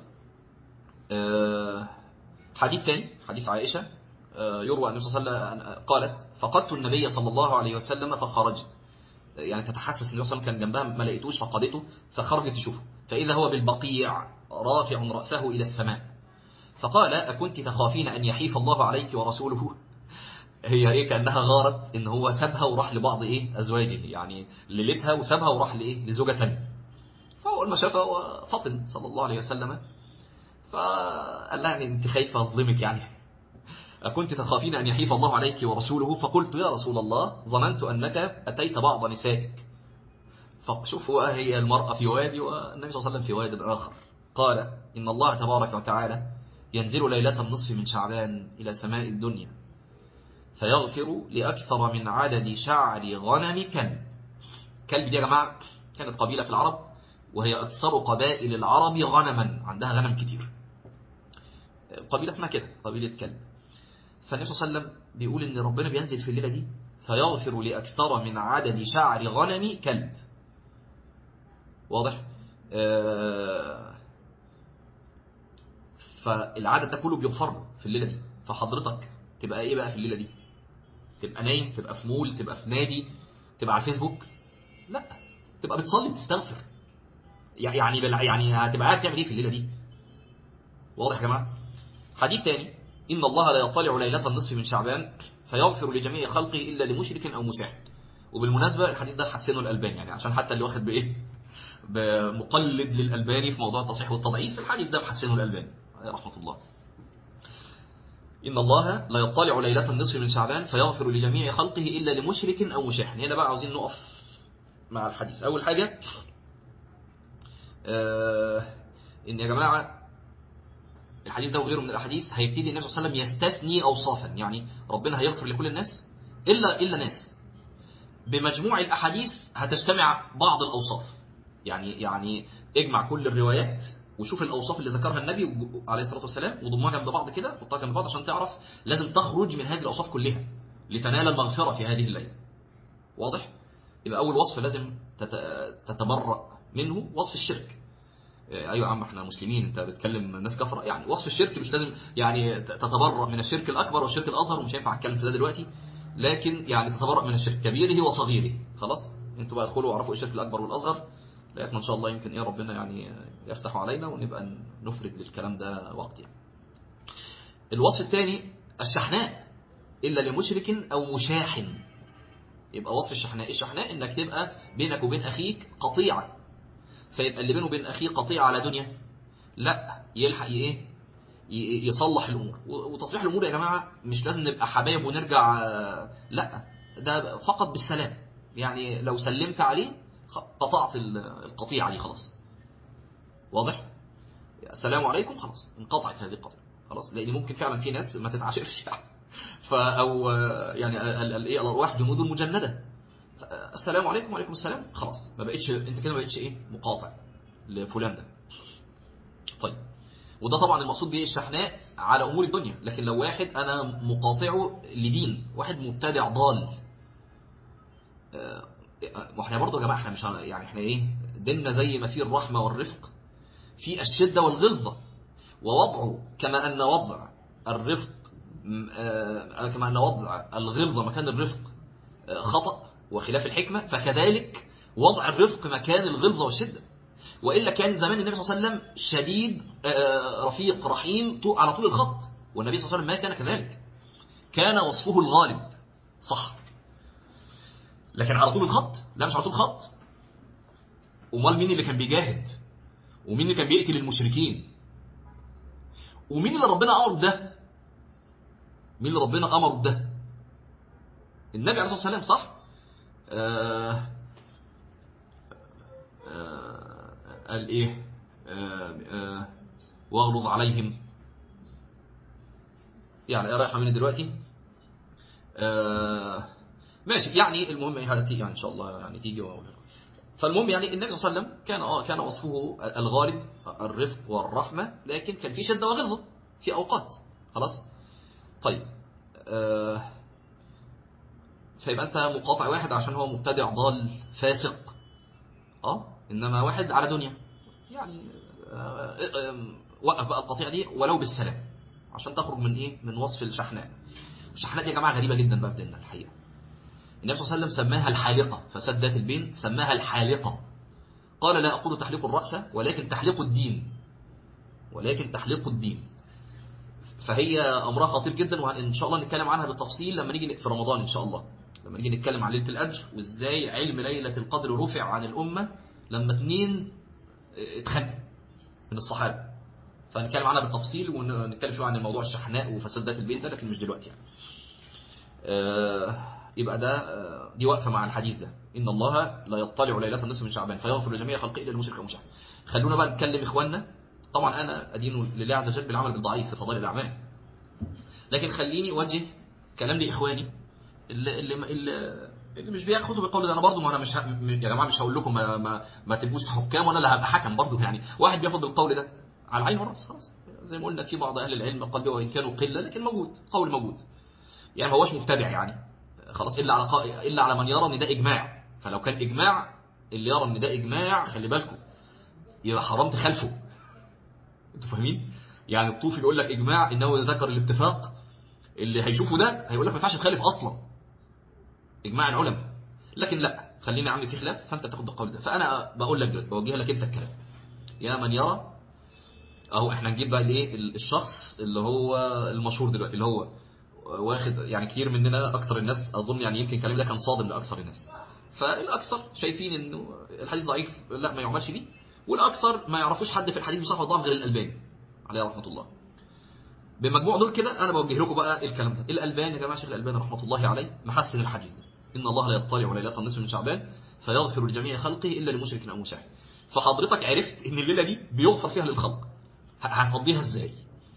Speaker 1: أه حديث ثاني حديث عائشه أه يروى ان النبي صلى الله عليه وسلم قالت فقدت النبي صلى الله عليه وسلم فخرجت يعني تتحسس النبي صلى الله عليه وسلم كان جنبها ما لقيتوش فقدته فخرجت تشوفه فاذا هو بالبقيع رافع رأسه إلى السماء فقال أكنت تخافين أن يحيف الله عليك ورسوله هي إيه كأنها غارت إن هو سابها وراح لبعض إيه أزواجه يعني ليلتها وسابها وراح لإيه لزوجة ثانيه فهو أول ما شافها هو فطن صلى الله عليه وسلم فقال لها يعني أنت خايفة أظلمك يعني أكنت تخافين أن يحيف الله عليك ورسوله فقلت يا رسول الله ظننت أنك أتيت بعض نسائك فشوفوا هي المرأة في وادي والنبي صلى الله عليه وسلم في واد آخر قال إن الله تبارك وتعالى ينزل ليلة النصف من شعبان إلى سماء الدنيا فيغفر لأكثر من عدد شعر غنم كلب كلب دي يا جماعة كانت قبيلة في العرب وهي أكثر قبائل العرب غنما عندها غنم كتير قبيلة اسمها كده قبيلة كلب فالنبي صلى الله عليه وسلم بيقول إن ربنا بينزل في الليلة دي فيغفر لأكثر من عدد شعر غنم كلب واضح آه فالعدد ده كله بيغفر له في الليلة دي فحضرتك تبقى ايه بقى في الليلة دي تبقى نايم تبقى في مول تبقى في نادي تبقى على الفيسبوك لا تبقى بتصلي بتستغفر يعني يعني هتبقى قاعد تعمل ايه في الليلة دي واضح يا جماعة حديث تاني إن الله لا يطلع ليلة النصف من شعبان فيغفر لجميع خلقه إلا لمشرك أو مشاهد وبالمناسبة الحديث ده حسنه الألباني يعني عشان حتى اللي واخد بإيه بمقلد للألباني في موضوع التصحيح والتضعيف الحديث ده محسنه الألباني رحمة الله إن الله لا يطلع ليلة النصف من شعبان فيغفر لجميع خلقه إلا لمشرك أو مشاحن هنا بقى عاوزين نقف مع الحديث أول حاجة آه إن يا جماعة الحديث ده وغيره من الأحاديث هيبتدي النبي صلى الله عليه وسلم يستثني أوصافا يعني ربنا هيغفر لكل الناس إلا إلا ناس بمجموع الأحاديث هتجتمع بعض الأوصاف يعني يعني اجمع كل الروايات وشوف الأوصاف اللي ذكرها النبي عليه الصلاة والسلام وضمها جنب بعض كده حطها جنب بعض عشان تعرف لازم تخرج من هذه الأوصاف كلها لتنال المغفرة في هذه الليلة واضح؟ يبقى أول وصف لازم تتبرأ منه وصف الشرك ايوه يا عم احنا مسلمين انت بتكلم ناس كفره يعني وصف الشرك مش لازم يعني تتبرأ من الشرك الأكبر والشرك الأصغر ومش هينفع اتكلم في ده دلوقتي لكن يعني تتبرأ من الشرك كبيره وصغيره خلاص انتوا بقى ادخلوا واعرفوا الشرك الأكبر والأصغر لكن ان شاء الله يمكن ايه ربنا يعني يفتح علينا ونبقى نفرد للكلام ده وقت يعني الوصف الثاني الشحناء إلا لمشرك أو مشاحن يبقى وصف الشحناء الشحناء انك تبقى بينك وبين أخيك قطيعة فيبقى اللي بينه وبين أخيه قطيعة على دنيا لا يلحق ايه يصلح الأمور وتصليح الأمور يا جماعة مش لازم نبقى حبايب ونرجع لا ده فقط بالسلام يعني لو سلمت عليه قطعت القطيعة دي خلاص واضح السلام عليكم خلاص انقطعت هذه القطيعة خلاص لأن ممكن فعلا في ناس ما تتعاشرش فأو يعني الايه الأرواح جنود مجندة السلام عليكم وعليكم السلام خلاص ما بقتش انت كده ما بقتش ايه مقاطع لفلان ده طيب وده طبعا المقصود به الشحناء على امور الدنيا لكن لو واحد انا مقاطعه لدين واحد مبتدع ضال واحنا برضه يا جماعه احنا مش يعني احنا ايه ديننا زي ما فيه الرحمه والرفق في الشده والغلظه ووضعه كما ان وضع الرفق كما ان وضع الغلظه مكان الرفق خطأ وخلاف الحكمة فكذلك وضع الرفق مكان الغلظة والشدة وإلا كان زمان النبي صلى الله عليه وسلم شديد رفيق رحيم على طول الخط والنبي صلى الله عليه وسلم ما كان كذلك كان وصفه الغالب صح لكن على طول الخط لا مش على طول الخط امال مين اللي كان بيجاهد ومين اللي كان بيقتل المشركين ومين اللي ربنا امره بده مين اللي ربنا امره بده النبي عليه الصلاه والسلام صح آه آه قال ايه آه آه واغلظ عليهم يعني ايه رايحه مني دلوقتي آه ماشي يعني المهم ايه هتيجي يعني ان شاء الله يعني تيجي واقولها فالمهم يعني النبي صلى الله عليه وسلم كان اه كان وصفه الغالب الرفق والرحمه لكن كان في شده وغلظه في اوقات خلاص طيب آه فيبقى انت مقاطع واحد عشان هو مبتدع ضال فاسق اه انما واحد على دنيا يعني آه آه وقف بقى القطيع دي ولو بالسلام عشان تخرج من ايه من وصف الشحناء الشحناء دي يا جماعه غريبه جدا بقى في ديننا الحقيقه النبي صلى الله عليه وسلم سماها الحالقه فسد ذات البين سماها الحالقه قال لا اقول تحليق الراس ولكن تحليق الدين ولكن تحليق الدين فهي امرها خطير جدا وان شاء الله نتكلم عنها بالتفصيل لما نيجي في رمضان ان شاء الله لما نيجي نتكلم عن ليله القدر وازاي علم ليله القدر رفع عن الامه لما اثنين اتخانقوا من الصحابة فنتكلم عنها بالتفصيل ونتكلم شوية عن الموضوع الشحناء وفساد ذات البيت ده لكن مش دلوقتي يعني آه، يبقى ده آه، دي واقفة مع الحديث ده إن الله لا يطلع ليلة النصف من شعبان فيغفر لجميع خلقه إلا المشرك والمشاهد خلونا بقى نتكلم إخواننا طبعا أنا أدين لله عز وجل بالعمل بالضعيف في فضائل الأعمال لكن خليني أوجه كلام لإخواني اللي, اللي, اللي, اللي مش بياخدوا بالقول ده أنا برضو ما أنا مش ه... م- يا جماعة مش هقول لكم ما, ما, ما تبقوش حكام وأنا اللي هبقى حكم برضو يعني واحد بياخد بالقول ده على العين والرأس خلاص زي ما قلنا في بعض أهل العلم قال وإن كانوا قلة لكن موجود قول موجود يعني ما هوش مبتدع يعني خلاص إلا على قا... إلا على من يرى إن ده إجماع فلو كان إجماع اللي يرى إن ده إجماع خلي بالكم يبقى حرام تخالفه انتوا فاهمين يعني الطوفي بيقول لك إجماع إنه ذكر الاتفاق اللي هيشوفه ده هيقول لك ما ينفعش تخالف أصلا إجماع العلماء لكن لا خلينا يا عم في خلاف فأنت تاخد بالقول ده فأنا بقول لك دلوقتي بوجه لك أنت الكلام يا من يرى اهو احنا نجيب بقى الايه الشخص اللي هو المشهور دلوقتي اللي هو واخد يعني كتير مننا اكتر الناس اظن يعني يمكن الكلام ده كان صادم لاكثر الناس فالاكثر شايفين انه الحديث ضعيف لا ما يعملش بيه والاكثر ما يعرفوش حد في الحديث بصحه وضعف غير الالباني عليه رحمه الله بمجموع دول كده انا بوجه لكم بقى الكلام ده الالباني يا جماعه شيخ الالباني رحمه الله عليه محسن الحديث ده ان الله لا يطلع ليله النصف من شعبان فيغفر لجميع خلقه الا لمشرك او مشاهد فحضرتك عرفت ان الليله دي بيغفر فيها للخلق ه- هتقضيها ازاي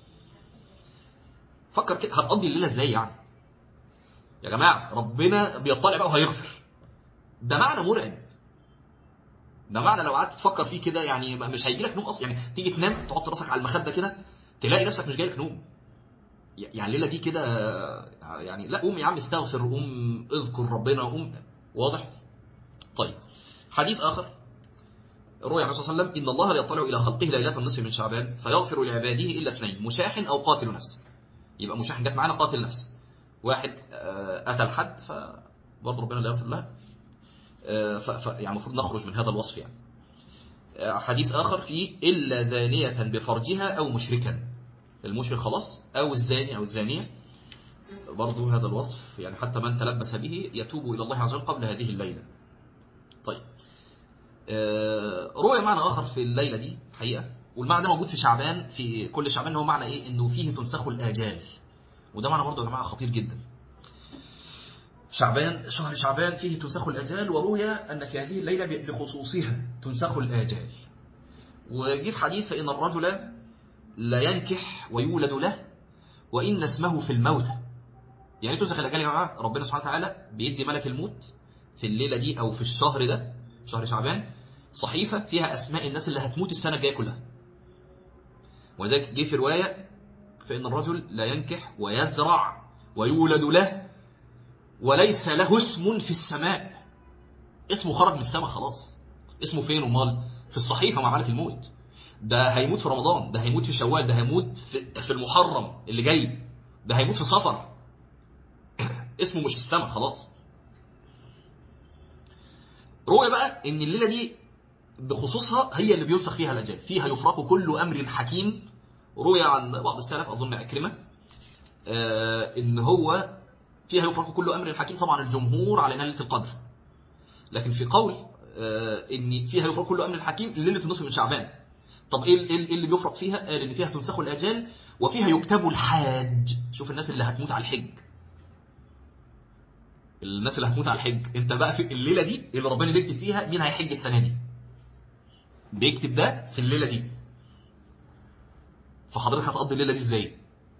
Speaker 1: فكر كده هتقضي الليله ازاي يعني يا جماعه ربنا بيطلع بقى وهيغفر ده معنى مرعب ده معنى لو قعدت تفكر فيه كده يعني مش هيجي لك نوم اصلا يعني تيجي تنام تحط راسك على المخده كده تلاقي نفسك مش جاي لك نوم يعني الليله دي كده يعني لا قوم يا عم استغفر قوم اذكر ربنا قوم واضح طيب حديث اخر روي عن الرسول صلى الله عليه وسلم إن الله لا يطلع إلى خلقه ليلة النصف من شعبان فيغفر لعباده إلا اثنين مشاح أو قاتل نفس يبقى مشاح جت معانا قاتل نفس واحد آه، أتى الحد فبرضه ربنا لا يغفر له آه، ف ف- يعني المفروض نخرج من هذا الوصف يعني آه، حديث آخر فيه إلا زانية بفرجها أو مشركا المشرك خلاص أو الزاني أو الزانية برضه هذا الوصف يعني حتى من تلبس به يتوب إلى الله عز وجل قبل هذه الليلة طيب آه، روي معنى آخر في الليلة دي حقيقة والمعنى ده موجود في شعبان في كل شعبان هو معنى إيه إنه فيه تنسخ الآجال وده معنى برضه يا جماعة خطير جدا شعبان شهر شعبان فيه تنسخ الآجال وروي أن في هذه الليلة بخصوصها تنسخ الآجال وجي في حديث فإن الرجل لا ينكح ويولد له وإن اسمه في الموت يعني تنسخ الآجال يا جماعة ربنا سبحانه وتعالى بيدي ملك الموت في الليلة دي أو في الشهر ده شهر شعبان صحيفة فيها أسماء الناس اللي هتموت السنة الجاية كلها وذلك جه في رواية فإن الرجل لا ينكح ويزرع ويولد له وليس له اسم في السماء اسمه خرج من السماء خلاص اسمه فين ومال في الصحيفة مع ملك الموت ده هيموت في رمضان ده هيموت في شوال ده هيموت في في المحرم اللي جاي ده هيموت في صفر اسمه مش في السماء خلاص روى بقى ان الليله دي بخصوصها هي اللي بينسخ فيها الاجال فيها يفرق كل امر حكيم روي عن بعض السلف اظن عكرمه آه ان هو فيها يفرق كل امر حكيم طبعا الجمهور على ليله القدر لكن في قول آه ان فيها يفرق كل امر حكيم ليله النصف من شعبان طب ايه ايه إيه اللي بيفرق فيها قال ان فيها تنسخ الاجال وفيها يكتب الحاج شوف الناس اللي هتموت على الحج الناس اللي هتموت على الحج انت بقى في الليله دي اللي ربنا بيكتب فيها مين هيحج السنه دي بيكتب ده في الليله دي فحضرتك هتقضي الليله دي ازاي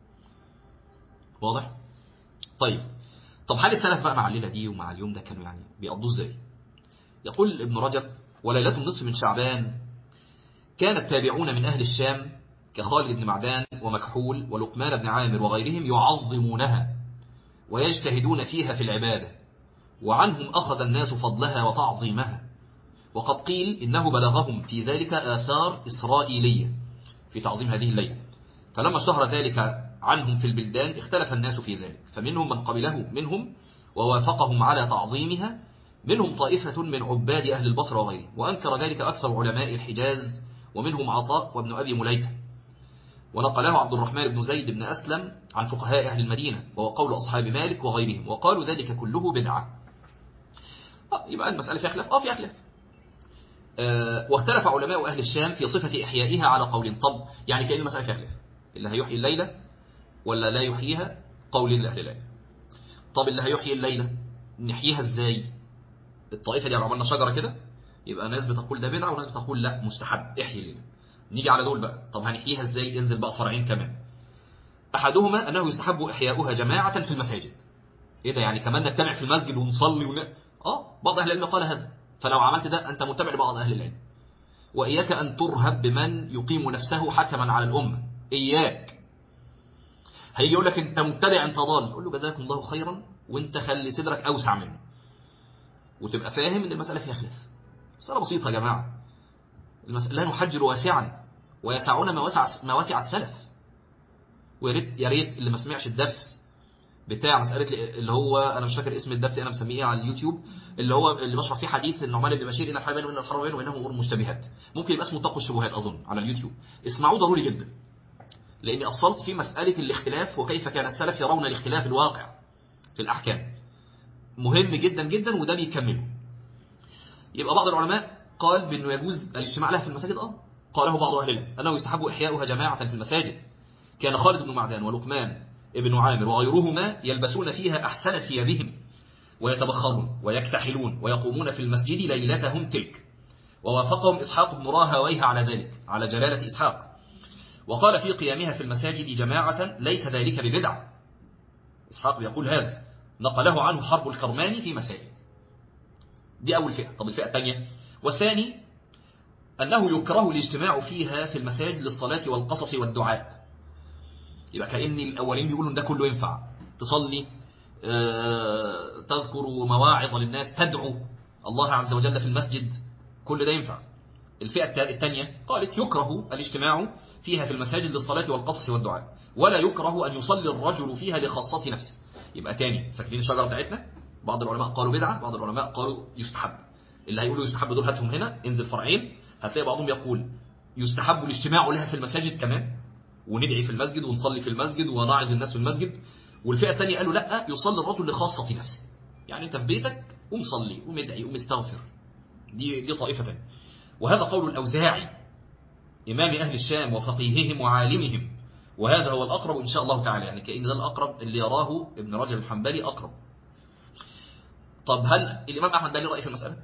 Speaker 1: واضح طيب طب هل السلف بقى مع الليله دي ومع اليوم ده كانوا يعني بيقضوه ازاي يقول ابن رجب وليله النصف من شعبان كان التابعون من اهل الشام كخالد بن معدان ومكحول ولقمان بن عامر وغيرهم يعظمونها ويجتهدون فيها في العبادة وعنهم أخذ الناس فضلها وتعظيمها وقد قيل إنه بلغهم في ذلك آثار إسرائيلية في تعظيم هذه الليلة فلما اشتهر ذلك عنهم في البلدان اختلف الناس في ذلك فمنهم من قبله منهم ووافقهم على تعظيمها منهم طائفة من عباد أهل البصر وغيرهم وأنكر ذلك أكثر علماء الحجاز ومنهم عطاء وابن أبي مليكة ونقله عبد الرحمن بن زيد بن أسلم عن فقهاء أهل المدينة وهو قول أصحاب مالك وغيرهم وقالوا ذلك كله بدعة آه يبقى المسألة فيها خلاف آه فيها خلاف آه، واختلف علماء أهل الشام في صفة إحيائها على قول طب يعني كأن المسألة فيها خلاف اللي هيحيي الليلة ولا لا يحييها قول لأهل العلم طب اللي هيحيي الليلة نحييها ازاي الطائفة دي عملنا شجرة كده يبقى ناس بتقول ده بدعة وناس بتقول لا مستحب احيي الليلة نيجي على دول بقى طب هنحييها ازاي انزل بقى فرعين كمان أحدهما أنه يستحب إحياؤها جماعة في المساجد إيه ده يعني كمان نجتمع في المسجد ونصلي ون... آه بعض أهل العلم قال هذا فلو عملت ده أنت متبع لبعض أهل العلم وإياك أن ترهب بمن يقيم نفسه حكما على الأمة إياك هيجي يقول لك أنت مبتدع أنت ضال قول له جزاكم الله خيرا وأنت خلي صدرك أوسع منه وتبقى فاهم أن المسألة فيها خلاف مسألة بسيطة يا جماعة المسألة لا نحجر واسعا ويسعون ما وسع ما وسع السلف ويا ريت يا ريت اللي ما سمعش الدرس بتاع مسألة اللي هو أنا مش فاكر اسم الدرس أنا مسميه على اليوتيوب اللي هو اللي بشرح فيه حديث النعمان بن بشير إن الحلال بين وإن الحرام بين وإنهم أمور مشتبهات ممكن يبقى اسمه تقوى الشبهات أظن على اليوتيوب اسمعوه ضروري جدا لأني أصلت في مسألة الاختلاف وكيف كان السلف يرون الاختلاف الواقع في الأحكام مهم جدا جدا وده بيكمله يبقى بعض العلماء قال بأنه يجوز الاجتماع لها في المساجد اه قاله بعض أهل العلم أنه يستحب إحياؤها جماعة في المساجد كان خالد بن معدان ولقمان ابن عامر وغيرهما يلبسون فيها أحسن ثيابهم ويتبخرون ويكتحلون ويقومون في المسجد ليلتهم تلك ووافقهم إسحاق بن راهويه على ذلك على جلالة إسحاق وقال في قيامها في المساجد جماعة ليس ذلك ببدع إسحاق يقول هذا نقله عنه حرب الكرماني في مسائل دي أول فئة طب الفئة الثانية والثاني أنه يكره الاجتماع فيها في المساجد للصلاة والقصص والدعاء يبقى كأن الأولين بيقولوا إن ده كله ينفع تصلي آه، تذكر مواعظ للناس تدعو الله عز وجل في المسجد كل ده ينفع الفئة الثانية قالت يكره الاجتماع فيها في المساجد للصلاة والقصص والدعاء ولا يكره أن يصلي الرجل فيها لخاصة نفسه يبقى تاني فاكرين الشجرة بتاعتنا بعض العلماء قالوا بدعة بعض العلماء قالوا يستحب اللي هيقولوا يستحب دول هاتهم هنا انزل فرعين هتلاقي بعضهم يقول يستحب الاجتماع لها في المساجد كمان وندعي في المسجد ونصلي في المسجد ونعظ الناس في المسجد والفئة الثانية قالوا لا يصلي الرجل لخاصة نفسه يعني انت في بيتك قوم صلي قوم ادعي قوم استغفر دي دي طائفة ثانيه وهذا قول الأوزاعي إمام أهل الشام وفقيههم وعالمهم وهذا هو الأقرب إن شاء الله تعالى يعني كأن ده الأقرب اللي يراه ابن رجب الحنبلي أقرب طب هل الإمام أحمد ده له رأي في المسألة؟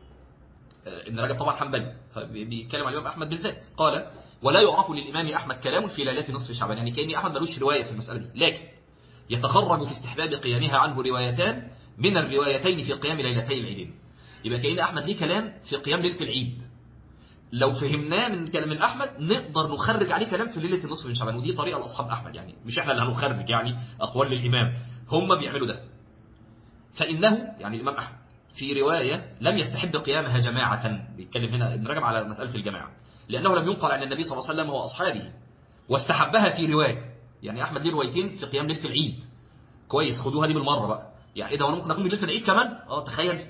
Speaker 1: ابن رجب طبعا حنبلي فبيتكلم عن الإمام أحمد بالذات قال ولا يعرف للإمام أحمد كلام في ليلة نصف شعبان يعني كأن أحمد ملوش رواية في المسألة دي لكن يتخرج في استحباب قيامها عنه روايتان من الروايتين في قيام ليلتي العيدين يبقى كأن أحمد ليه كلام في قيام ليلة العيد لو فهمناه من كلام من أحمد نقدر نخرج عليه كلام في ليلة النصف من شعبان ودي طريقة لأصحاب أحمد يعني مش إحنا اللي هنخرج يعني أقوال للإمام هم بيعملوا ده فإنه يعني الإمام أحمد في رواية لم يستحب قيامها جماعة بيتكلم هنا ابن رجب على مسألة الجماعة لأنه لم ينقل عن النبي صلى الله عليه وسلم وأصحابه واستحبها في رواية يعني أحمد ليه روايتين في قيام ليلة العيد كويس خدوها دي بالمرة بقى يعني إيه ده وانا ممكن أقوم ليلة العيد كمان اه تخيل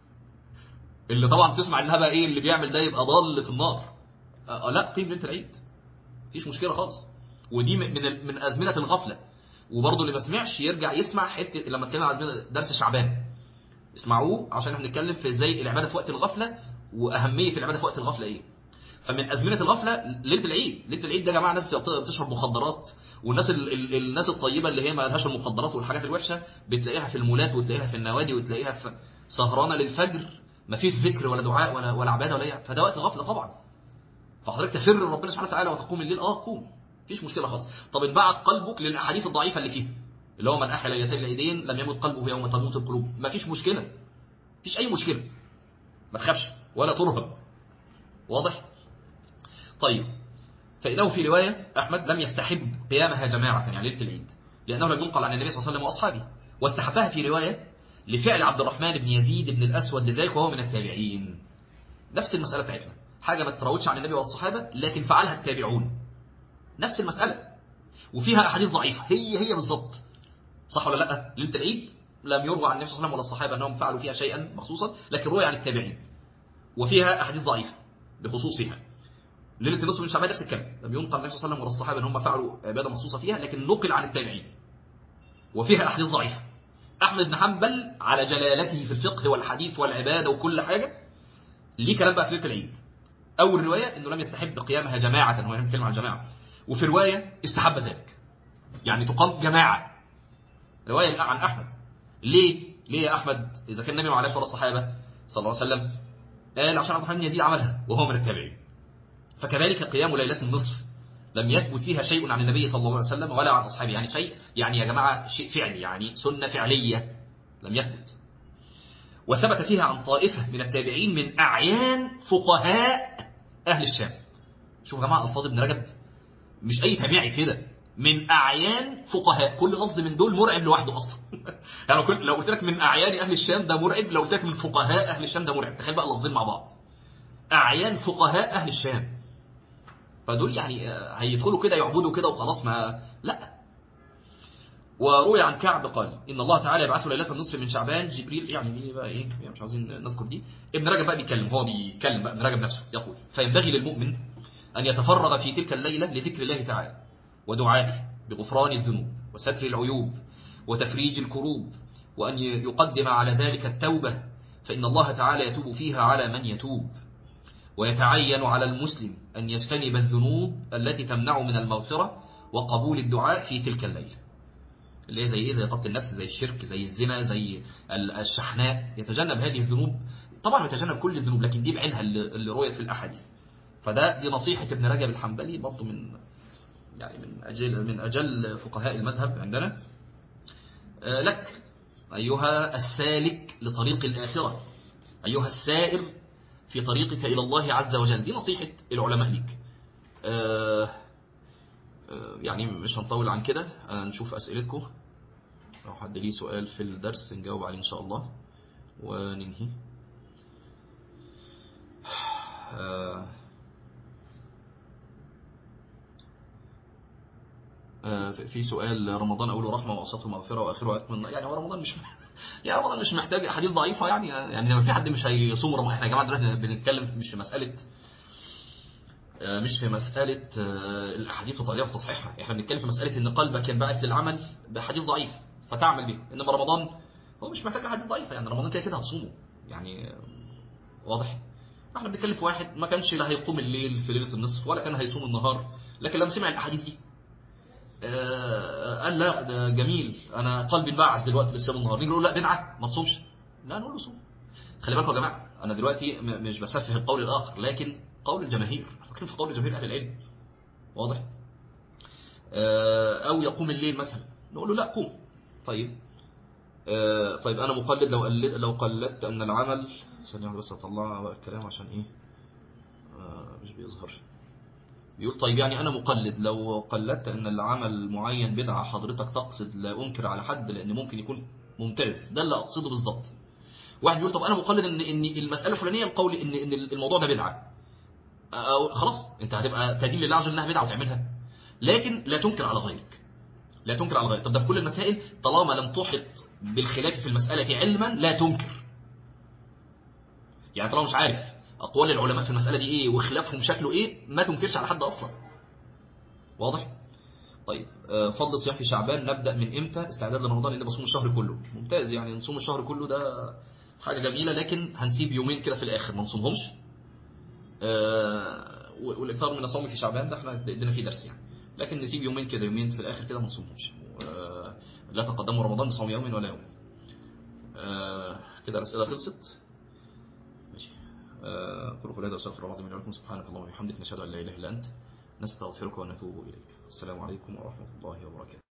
Speaker 1: اللي طبعا تسمع انها بقى ايه اللي بيعمل ده يبقى ضال في النار آه لا قيم ليله العيد مفيش مشكله خالص ودي من من ازمنه الغفله وبرضه اللي ما سمعش يرجع يسمع حته لما اتكلم على درس شعبان اسمعوه عشان احنا بنتكلم في ازاي العباده في وقت الغفله واهميه العباده في وقت الغفله ايه فمن ازمنه الغفله ليله العيد ليله العيد ده يا جماعه ناس بتشرب مخدرات والناس ال ال الناس الطيبه اللي هي ما لهاش المخدرات والحاجات الوحشه بتلاقيها في المولات وتلاقيها في النوادي وتلاقيها في سهرانه للفجر ما فيش ذكر ولا دعاء ولا ولا عباده ولا ايه فده وقت غفله طبعا فحضرتك تفر ربنا سبحانه وتعالى وتقوم الليل اه قوم مفيش مشكله خالص طب انبعت قلبك للاحاديث الضعيفه اللي فيها اللي هو من احيا ليلتين العيدين لم يمت قلبه يوم تموت القلوب مفيش مشكله مفيش اي مشكله ما تخافش ولا ترهب واضح طيب فإنه في رواية أحمد لم يستحب قيامها جماعة يعني ليلة العيد لأنه لم ينقل عن النبي صلى الله عليه وسلم وأصحابه واستحبها في رواية لفعل عبد الرحمن بن يزيد بن الأسود لذلك وهو من التابعين نفس المسألة بتاعتنا حاجة ما تراودش عن النبي والصحابة لكن فعلها التابعون نفس المسألة وفيها أحاديث ضعيفة هي هي بالظبط صح ولا لا ليلة العيد لم يروى عن النبي صلى الله عليه وسلم ولا الصحابة أنهم فعلوا فيها شيئا مخصوصا لكن روي عن التابعين وفيها أحاديث ضعيفة بخصوصها ليلة النصف من شعبان نفس الكلام لم ينقل النبي صلى الله عليه وسلم ولا الصحابة أن هم فعلوا عبادة مخصوصة فيها لكن نقل عن التابعين وفيها أحاديث ضعيفة أحمد بن حنبل على جلالته في الفقه والحديث والعبادة وكل حاجة ليه كلام بقى في ليله العيد اول روايه انه لم يستحب قيامها جماعه هو بيتكلم عن الجماعه وفي روايه استحب ذلك يعني تقام جماعه روايه عن احمد ليه ليه يا احمد اذا كان النبي عليه الصلاه والصحابه صلى الله عليه وسلم قال عشان عبد الرحمن بن يزيد عملها وهو من التابعين فكذلك قيام ليله النصف لم يثبت فيها شيء عن النبي صلى الله عليه وسلم ولا عن اصحابه يعني شيء يعني يا جماعه شيء فعلي يعني سنه فعليه لم يثبت وثبت فيها عن طائفه من التابعين من اعيان فقهاء اهل الشام شوفوا يا جماعه الفاظ ابن رجب مش اي تابعي كده من اعيان فقهاء كل لفظ من دول مرعب لوحده اصلا يعني كل لو قلت لك من اعيان اهل الشام ده مرعب لو قلت لك من فقهاء اهل الشام ده مرعب تخيل بقى اللفظين مع بعض اعيان فقهاء اهل الشام فدول يعني هيدخلوا كده يعبدوا كده وخلاص ما لا وروي عن كعب قال ان الله تعالى يبعث ليله النصف من شعبان جبريل يعني ايه بقى ايه يعني مش عاوزين نذكر دي ابن رجب بقى بيتكلم هو بيتكلم بقى ابن رجب نفسه يقول فينبغي للمؤمن ان يتفرغ في تلك الليله لذكر الله تعالى ودعائه بغفران الذنوب وستر العيوب وتفريج الكروب وأن يقدم على ذلك التوبة فإن الله تعالى يتوب فيها على من يتوب ويتعين على المسلم أن يجتنب الذنوب التي تمنع من المغفرة وقبول الدعاء في تلك الليلة اللي هي زي ايه زي قتل النفس زي الشرك زي الزنا زي الشحناء يتجنب هذه الذنوب طبعا يتجنب كل الذنوب لكن دي بعينها اللي رويت في الأحاديث فده دي نصيحة ابن رجب الحنبلي برضه من يعني من أجل من أجل فقهاء المذهب عندنا لك أيها السالك لطريق الآخرة أيها السائر في طريقك إلى الله عز وجل دي نصيحة العلماء لك يعني مش هنطول عن كده نشوف أسئلتكم لو حد ليه سؤال في الدرس نجاوب عليه إن شاء الله وننهي في سؤال رمضان أوله رحمة وأوسطه مغفرة وآخره أتمنى يعني هو رمضان مش يعني رمضان مش محتاج أحاديث ضعيفة يعني يعني لما في حد مش هيصوم رمضان احنا يا جماعة دلوقتي بنتكلم مش في مسألة مش في مسألة الأحاديث وطريقة تصحيحها احنا بنتكلم في مسألة إن قلبك ينبعث للعمل بحديث ضعيف فتعمل به إنما رمضان هو مش محتاج أحاديث ضعيفة يعني رمضان كده كده هتصومه يعني واضح احنا بنتكلم في واحد ما كانش لا هيقوم الليل في ليلة النصف ولا كان هيصوم النهار لكن لما سمع الأحاديث دي قال لا ده جميل انا قلبي انبعث دلوقتي للصيام النهار نيجي نقول لا بدعه ما تصومش لا نقول له صوم خلي بالكم يا جماعه انا دلوقتي مش بسفه القول الاخر لكن قول الجماهير فاكرين في قول جماهير اهل العلم واضح او يقوم الليل مثلا نقول له لا قوم طيب طيب انا مقلد لو قلد لو قلدت ان العمل ثانيه بس اطلع الكلام عشان ايه مش بيظهر بيقول طيب يعني أنا مقلد لو قلدت أن العمل معين بدعة حضرتك تقصد لا أنكر على حد لأن ممكن يكون ممتاز ده اللي أقصده بالظبط واحد بيقول طب أنا مقلد أن إن المسألة الفلانية القول إن إن الموضوع ده بدعة أو خلاص أنت هتبقى تدين لله عز وجل إنها بدعة وتعملها لكن لا تنكر على غيرك لا تنكر على غيرك طب ده في كل المسائل طالما لم تحط بالخلاف في المسألة علما لا تنكر يعني طالما مش عارف أقوال العلماء في المسألة دي إيه وخلافهم شكله إيه ما تنكرش على حد أصلا واضح؟ طيب فضل صيام في شعبان نبدأ من إمتى استعداد لرمضان إن بصوم الشهر كله ممتاز يعني نصوم الشهر كله ده حاجة جميلة لكن هنسيب يومين كده في الآخر ما نصومهمش والإكثار من الصوم في شعبان ده احنا ادينا فيه درس يعني لكن نسيب يومين كده يومين في الآخر كده ما نصومهمش لا تقدموا رمضان بصوم يوم ولا يوم كده الأسئلة خلصت قل قل هذا استغفر الله من ولكم سبحانك اللهم وبحمدك نشهد ان لا اله الا انت نستغفرك ونتوب اليك السلام عليكم ورحمه الله وبركاته